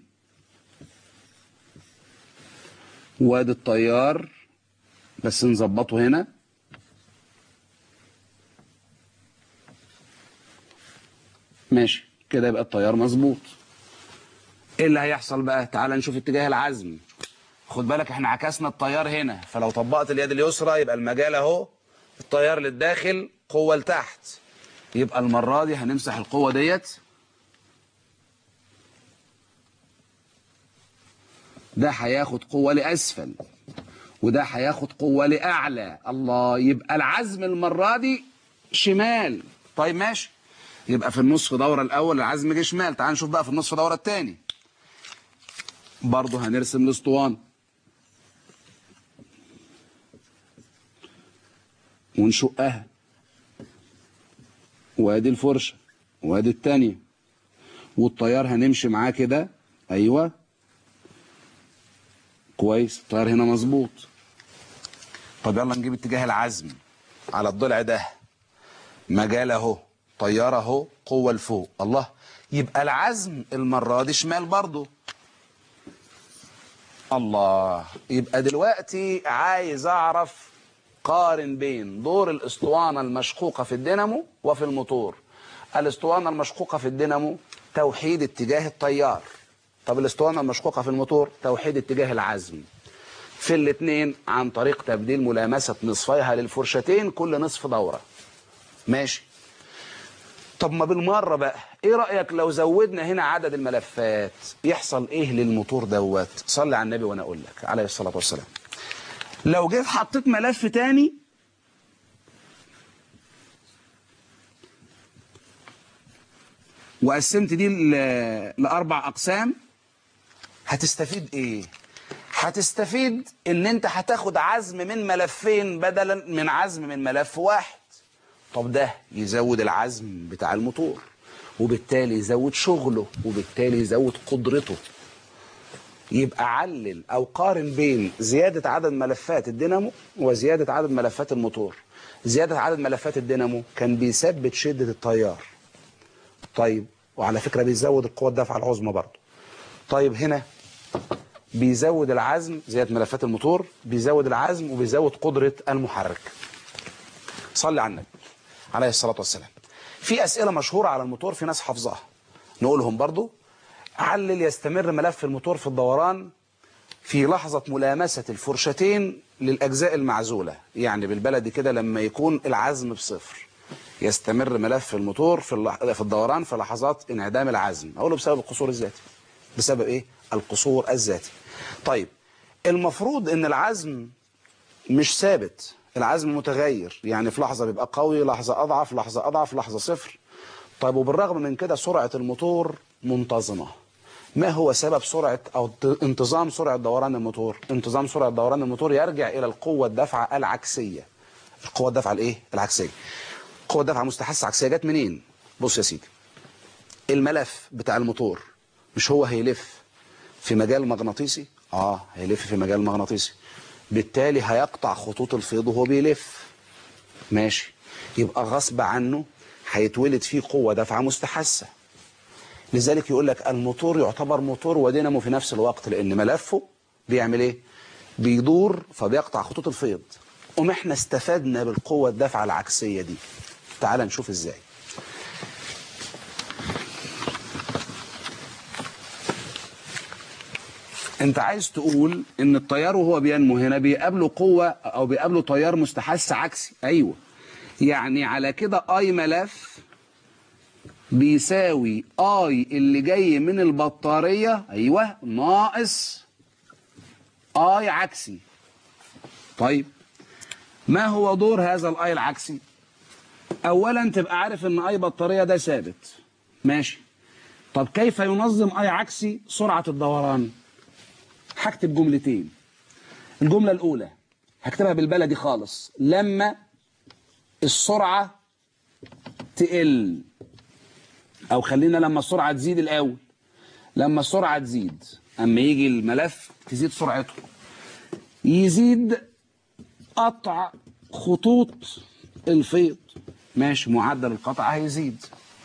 وادي الطيار بس نظبطه هنا ماشي كده يبقى الطيار مظبوط ايه اللي هيحصل بقى تعال نشوف اتجاه العزم خد بالك احنا عكسنا الطيار هنا فلو طبقت اليد اليسرى يبقى المجال اهو الطيار للداخل قوة لتحت يبقى المرة دي هنمسح القوة ديت ده هياخد قوة لأسفل وده هياخد قوة لأعلى الله يبقى العزم المرة دي شمال طيب ماشي يبقى في النصف دورة الأول العزم جه شمال تعال نشوف بقى في النصف دورة الثاني برضه هنرسم الاسطوانة ونشقها وادي الفرشة وادي التانية والطيار هنمشي معاه كده ايوه كويس الطيار هنا مظبوط طب يلا نجيب اتجاه العزم على الضلع ده مجال اهو طيارة اهو قوة لفوق الله يبقى العزم المرة دي شمال برضو الله يبقى دلوقتي عايز اعرف قارن بين دور الاسطوانة المشقوقة في الدينامو وفي الموتور الاسطوانة المشقوقة في الدينامو توحيد اتجاه التيار طب الاسطوانة المشقوقة في الموتور توحيد اتجاه العزم في الاثنين عن طريق تبديل ملامسة نصفيها للفرشتين كل نصف دورة ماشي طب ما بالمرة بقى ايه رأيك لو زودنا هنا عدد الملفات يحصل ايه للموتور دوت صلي على النبي وانا اقول لك عليه الصلاة والسلام لو جيت حطيت ملف تاني وقسمت دي ل- لأربع أقسام هتستفيد ايه هتستفيد ان انت هتاخد عزم من ملفين بدلا من عزم من ملف واحد طب ده يزود العزم بتاع الموتور وبالتالي يزود شغله وبالتالي يزود قدرته يبقى علل او قارن بين زيادة عدد ملفات الدينامو وزيادة عدد ملفات الموتور زيادة عدد ملفات الدينامو كان بيثبت شدة التيار طيب وعلى فكرة بيزود القوة الدافعة العظمى برضه طيب هنا بيزود العزم زيادة ملفات الموتور بيزود العزم وبيزود قدرة المحرك صلي على النبي عليه الصلاة والسلام في أسئلة مشهورة على الموتور في ناس حافظاها نقولهم برضو علل يستمر ملف الموتور في الدوران في لحظة ملامسة الفرشتين للأجزاء المعزولة يعني بالبلدي كده لما يكون العزم بصفر يستمر ملف الموتور في اللح... في الدوران في لحظات انعدام العزم أقوله بسبب القصور الذاتي بسبب إيه؟ القصور الذاتي طيب المفروض ان العزم مش ثابت العزم متغير يعني في لحظة بيبقى قوي لحظة أضعف لحظة أضعف لحظة صفر طيب وبالرغم من كده سرعة الموتور منتظمة ما هو سبب سرعة أو ت- انتظام سرعة دوران الموتور انتظام سرعة دوران الموتور يرجع إلى القوة الدافعة العكسية القوة الدافعة الإيه؟ العكسية قوة دافعة مستحثة عكسية جت منين؟ بص يا سيدي الملف بتاع الموتور مش هو هيلف في مجال مغناطيسي اه هيلف في مجال مغناطيسي بالتالي هيقطع خطوط الفيض وهو بيلف ماشي يبقى غصب عنه هيتولد فيه قوة دافعة مستحثة لذلك يقول لك الموتور يعتبر موتور ودينامو في نفس الوقت لان ملفه بيعمل ايه بيدور فبيقطع خطوط الفيض قوم احنا استفدنا بالقوة الدافعة العكسية دي تعال نشوف ازاي انت عايز تقول ان التيار وهو بينمو هنا بيقابله قوة او بيقابله تيار مستحث عكسي ايوه يعني على كده اي ملف بيساوي اي اللي جاي من البطارية ايوه ناقص اي عكسي طيب ما هو دور هذا الاي العكسي اولا تبقى عارف ان اي بطارية ده ثابت ماشي طب كيف ينظم اي عكسي سرعة الدوران هكتب جملتين الجملة الأولى هكتبها بالبلدي خالص لما السرعة تقل أو خلينا لما السرعة تزيد الأول لما السرعة تزيد أما يجي الملف تزيد سرعته يزيد قطع خطوط الفيض ماشي معدل القطع هيزيد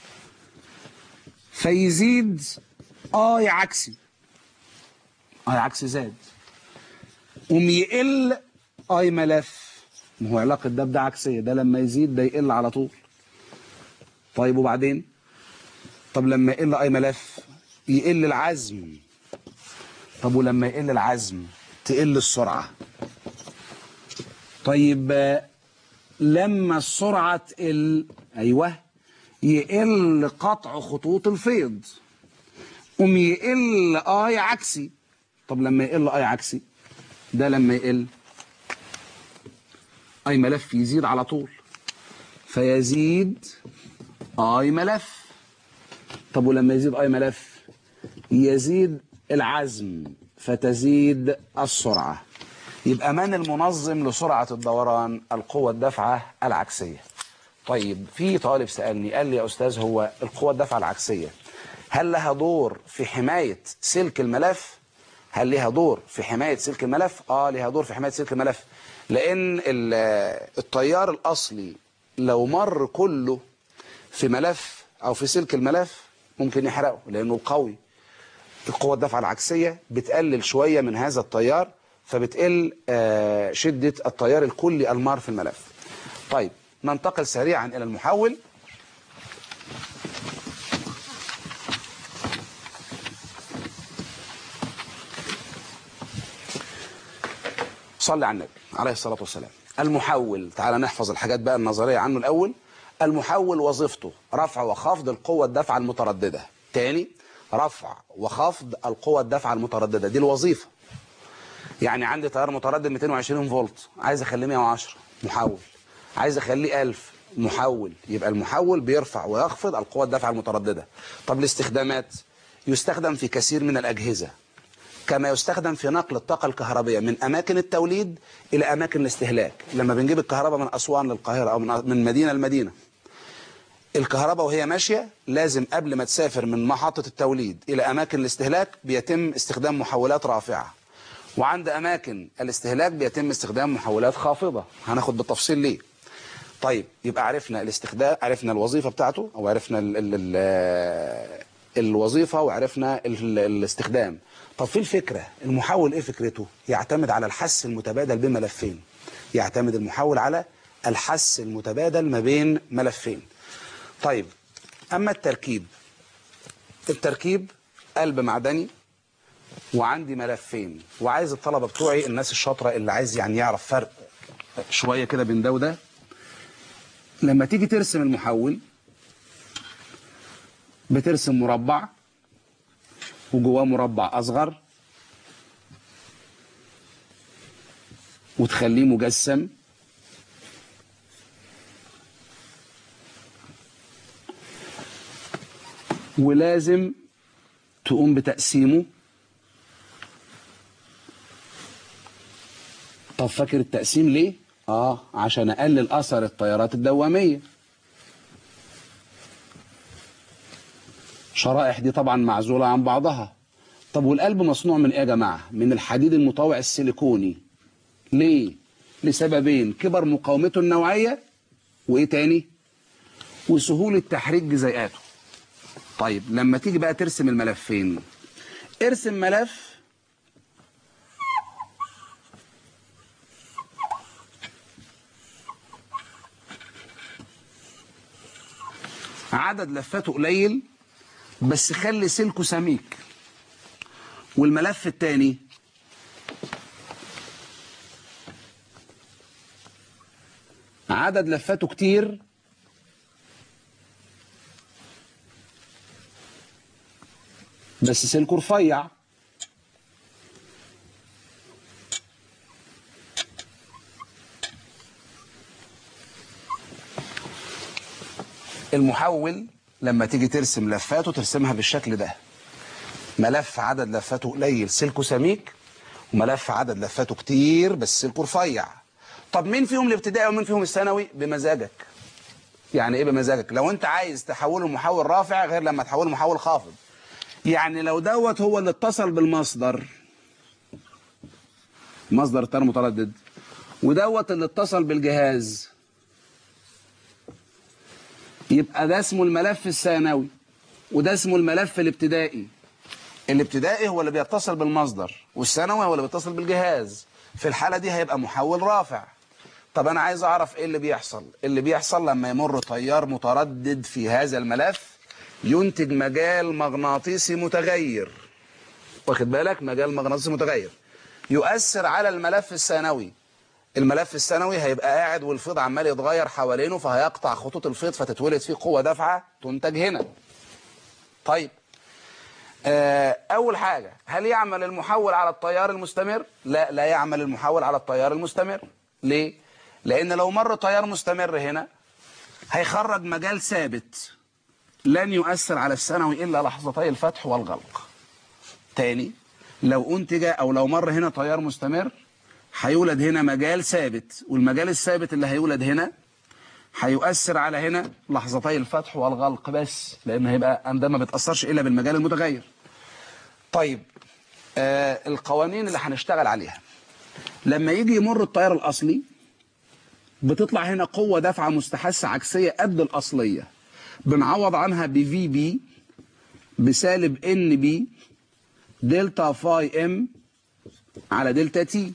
فيزيد آي عكسي اي عكس زاد قوم يقل اي ملف ما هو علاقة ده بده عكسية ده لما يزيد ده يقل على طول طيب وبعدين طب لما يقل اي ملف يقل العزم طب ولما يقل العزم تقل السرعة طيب آه، لما السرعة تقل ايوه يقل قطع خطوط الفيض قوم يقل اي عكسي طب لما يقل اي عكسي ده لما يقل اي ملف يزيد على طول فيزيد اي ملف طب ولما يزيد اي ملف يزيد العزم فتزيد السرعة يبقى من المنظم لسرعة الدوران القوة الدافعة العكسية طيب في طالب سألني قال لي يا أستاذ هو القوة الدافعة العكسية هل لها دور في حماية سلك الملف هل لها دور في حماية سلك الملف اه لها دور في حماية سلك الملف لأن ال- التيار الأصلي لو مر كله في ملف أو في سلك الملف ممكن يحرقه لأنه قوي القوة الدافعة العكسية بتقلل شوية من هذا التيار فبتقل آه، شدة التيار الكلي المار في الملف طيب ننتقل سريعا إلى المحول صلي على النبي عليه الصلاة والسلام المحول تعال نحفظ الحاجات بقى النظرية عنه الأول المحول وظيفته رفع وخفض القوة الدافعة المترددة تاني رفع وخفض القوة الدافعة المترددة دي الوظيفة يعني عندي تيار متردد 220 فولت عايز اخليه 110 محول عايز اخليه 1000 محول يبقى المحول بيرفع ويخفض القوة الدافعة المترددة طب الاستخدامات يستخدم في كثير من الأجهزة كما يستخدم في نقل الطاقة الكهربية من أماكن التوليد إلى أماكن الاستهلاك لما بنجيب الكهرباء من أسوان للقاهرة أو من من مدينة لمدينة الكهرباء وهي ماشية لازم قبل ما تسافر من محطة التوليد إلى أماكن الاستهلاك بيتم استخدام محولات رافعة وعند أماكن الاستهلاك بيتم استخدام محولات خافضة هناخد بالتفصيل ليه طيب يبقى عرفنا الاستخدام عرفنا الوظيفة بتاعته أو عرفنا ال ال ال الوظيفة وعرفنا ال الاستخدام طب في الفكرة المحول ايه فكرته يعتمد على الحس المتبادل بين ملفين يعتمد المحول على الحس المتبادل ما بين ملفين طيب أما التركيب التركيب قلب معدني وعندي ملفين وعايز الطلبة بتوعي الناس الشاطرة اللي عايز يعني يعرف فرق شوية كده بين ده وده لما تيجي ترسم المحول بترسم مربع وجواه مربع أصغر وتخليه مجسم ولازم تقوم بتقسيمه طب فاكر التقسيم ليه؟ اه عشان اقلل اثر التيارات الدوامية شرائح دي طبعا معزولة عن بعضها طب والقلب مصنوع من ايه يا جماعة؟ من الحديد المطوع السيليكوني ليه؟ لسببين كبر مقاومته النوعية وايه تاني؟ وسهولة تحريك جزيئاته طيب لما تيجي بقى ترسم الملفين ارسم ملف عدد لفاته قليل بس خلي سلكه سميك والملف التاني عدد لفاته كتير بس سلكه رفيع المحول لما تيجي ترسم لفاته ترسمها بالشكل ده ملف عدد لفاته قليل سلكه سميك وملف عدد لفاته كتير بس سلكه رفيع طب مين فيهم الابتدائي ومين فيهم الثانوي بمزاجك يعني ايه بمزاجك لو انت عايز تحوله محول رافع غير لما تحوله محول خافض يعني لو دوت هو اللي اتصل بالمصدر مصدر التيار المتردد ودوت اللي اتصل بالجهاز يبقى ده اسمه الملف الثانوي وده اسمه الملف الابتدائي الابتدائي هو اللي بيتصل بالمصدر والثانوي هو اللي بيتصل بالجهاز في الحالة دي هيبقى محول رافع طب انا عايز اعرف ايه اللي بيحصل اللي بيحصل لما يمر تيار متردد في هذا الملف ينتج مجال مغناطيسي متغير واخد بالك مجال مغناطيسي متغير يؤثر على الملف الثانوي الملف الثانوي هيبقى قاعد والفيض عمال يتغير حوالينه فهيقطع خطوط الفيض فتتولد فيه قوة دافعة تنتج هنا طيب آه، أول حاجة هل يعمل المحول على التيار المستمر؟ لا لا يعمل المحول على التيار المستمر ليه؟ لأن لو مر تيار مستمر هنا هيخرج مجال ثابت لن يؤثر على الثانوي إلا لحظتي الفتح والغلق تاني لو أنتج أو لو مر هنا تيار مستمر هيولد هنا مجال ثابت والمجال الثابت اللي هيولد هنا هيؤثر على هنا لحظتي الفتح والغلق بس لان هيبقى ده ما بتاثرش الا بالمجال المتغير طيب آه القوانين اللي هنشتغل عليها لما يجي يمر التيار الاصلي بتطلع هنا قوه دفعه مستحثه عكسيه قد الاصليه بنعوض عنها بفي بي بسالب ان بي دلتا فاي ام على دلتا تي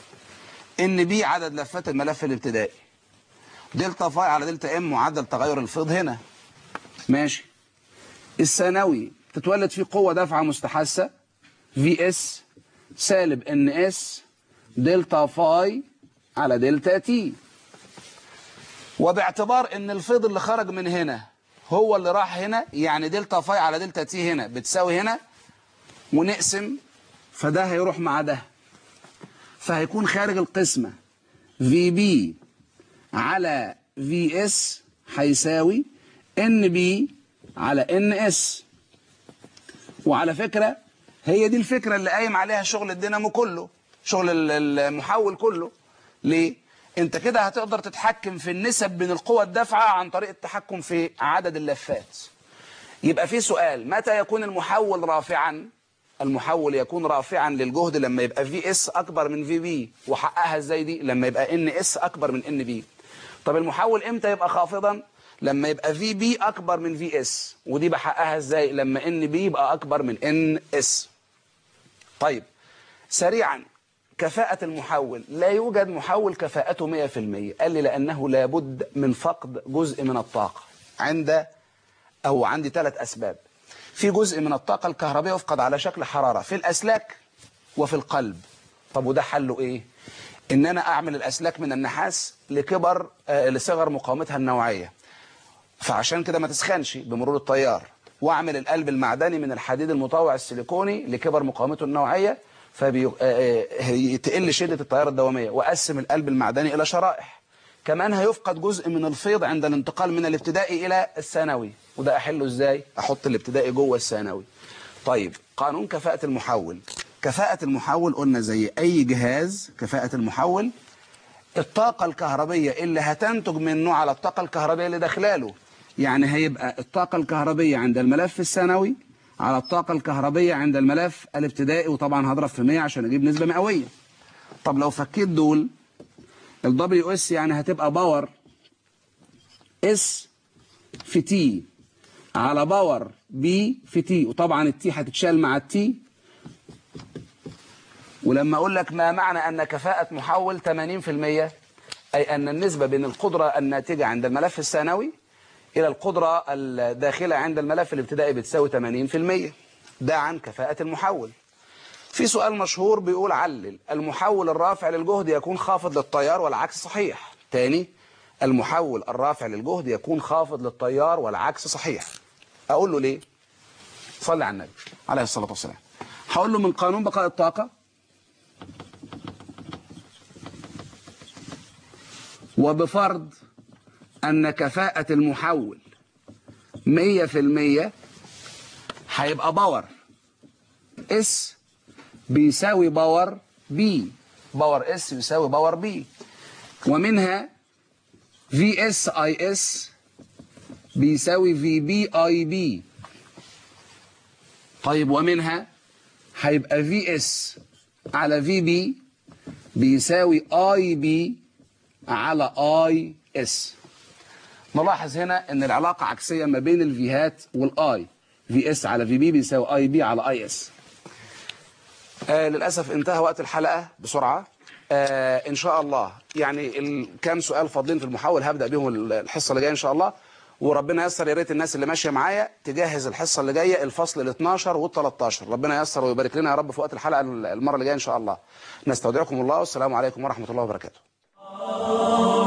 ان بي عدد لفات الملف الابتدائي دلتا فاي على دلتا ام معدل تغير الفيض هنا ماشي الثانوي تتولد فيه قوة دفعة مستحثة في اس سالب ان اس دلتا فاي على دلتا تي وباعتبار ان الفيض اللي خرج من هنا هو اللي راح هنا يعني دلتا فاي على دلتا تي هنا بتساوي هنا ونقسم فده هيروح مع ده فهيكون خارج القسمة في بي على في اس هيساوي ان بي على ان اس وعلى فكرة هي دي الفكرة اللي قايم عليها شغل الدينامو كله شغل المحول كله ليه؟ انت كده هتقدر تتحكم في النسب بين القوى الدافعة عن طريق التحكم في عدد اللفات يبقى في سؤال متى يكون المحول رافعا المحول يكون رافعا للجهد لما يبقى في اس اكبر من في بي وحققها ازاي دي لما يبقى ان اس اكبر من ان بي طب المحول امتى يبقى خافضا لما يبقى في بي اكبر من في اس ودي بحققها ازاي لما ان بي يبقى اكبر من ان اس طيب سريعا كفاءة المحول لا يوجد محول كفاءته 100% قال لي لأنه لابد من فقد جزء من الطاقة عند أو عندي ثلاث أسباب في جزء من الطاقة الكهربائية يفقد على شكل حرارة في الأسلاك وفي القلب طب وده حله إيه؟ إن أنا أعمل الأسلاك من النحاس لكبر آه لصغر مقاومتها النوعية فعشان كده ما تسخنش بمرور التيار واعمل القلب المعدني من الحديد المطوع السيليكوني لكبر مقاومته النوعية فتقل شدة التيار الدوامية وأقسم القلب المعدني إلى شرائح كمان هيفقد جزء من الفيض عند الانتقال من الابتدائي إلى الثانوي وده أحله إزاي؟ أحط الابتدائي جوه الثانوي طيب قانون كفاءة المحول كفاءة المحول قلنا زي أي جهاز كفاءة المحول الطاقة الكهربية اللي هتنتج منه على الطاقة الكهربية اللي داخلاله يعني هيبقى الطاقة الكهربية عند الملف الثانوي على الطاقة الكهربية عند الملف الابتدائي وطبعا هضرب في 100 عشان اجيب نسبة مئوية طب لو فكيت دول ال WS يعني هتبقى باور اس في تي على باور بي في تي وطبعا التي هتتشال مع التي ولما اقول لك ما معنى ان كفاءة محول 80% اي ان النسبة بين القدرة الناتجة عند الملف الثانوي إلى القدرة الداخلة عند الملف الابتدائي بتساوي 80% ده عن كفاءة المحول في سؤال مشهور بيقول علل المحول الرافع للجهد يكون خافض للتيار والعكس صحيح تاني المحول الرافع للجهد يكون خافض للتيار والعكس صحيح أقول له ليه صلي على النبي عليه الصلاة والسلام هقول له من قانون بقاء الطاقة وبفرض أن كفاءة المحول مية في المية هيبقى باور اس بيساوي باور بي باور اس يساوي باور بي ومنها في اس اي اس بيساوي في بي اي بي طيب ومنها هيبقى في اس على في بي بيساوي اي بي على اي اس نلاحظ هنا ان العلاقة عكسية ما بين الفيهات والاي في اس على في بي بيساوي اي بي على اي اس آه للأسف انتهى وقت الحلقة بسرعة آه ان شاء الله يعني كام سؤال فاضلين في المحاول هبدأ بيهم الحصة اللي جاية ان شاء الله وربنا ييسر يا ريت الناس اللي ماشيه معايا تجهز الحصه اللي جايه الفصل ال 12 وال 13 ربنا ييسر ويبارك لنا يا رب في وقت الحلقه المره اللي جايه ان شاء الله نستودعكم الله والسلام عليكم ورحمه الله وبركاته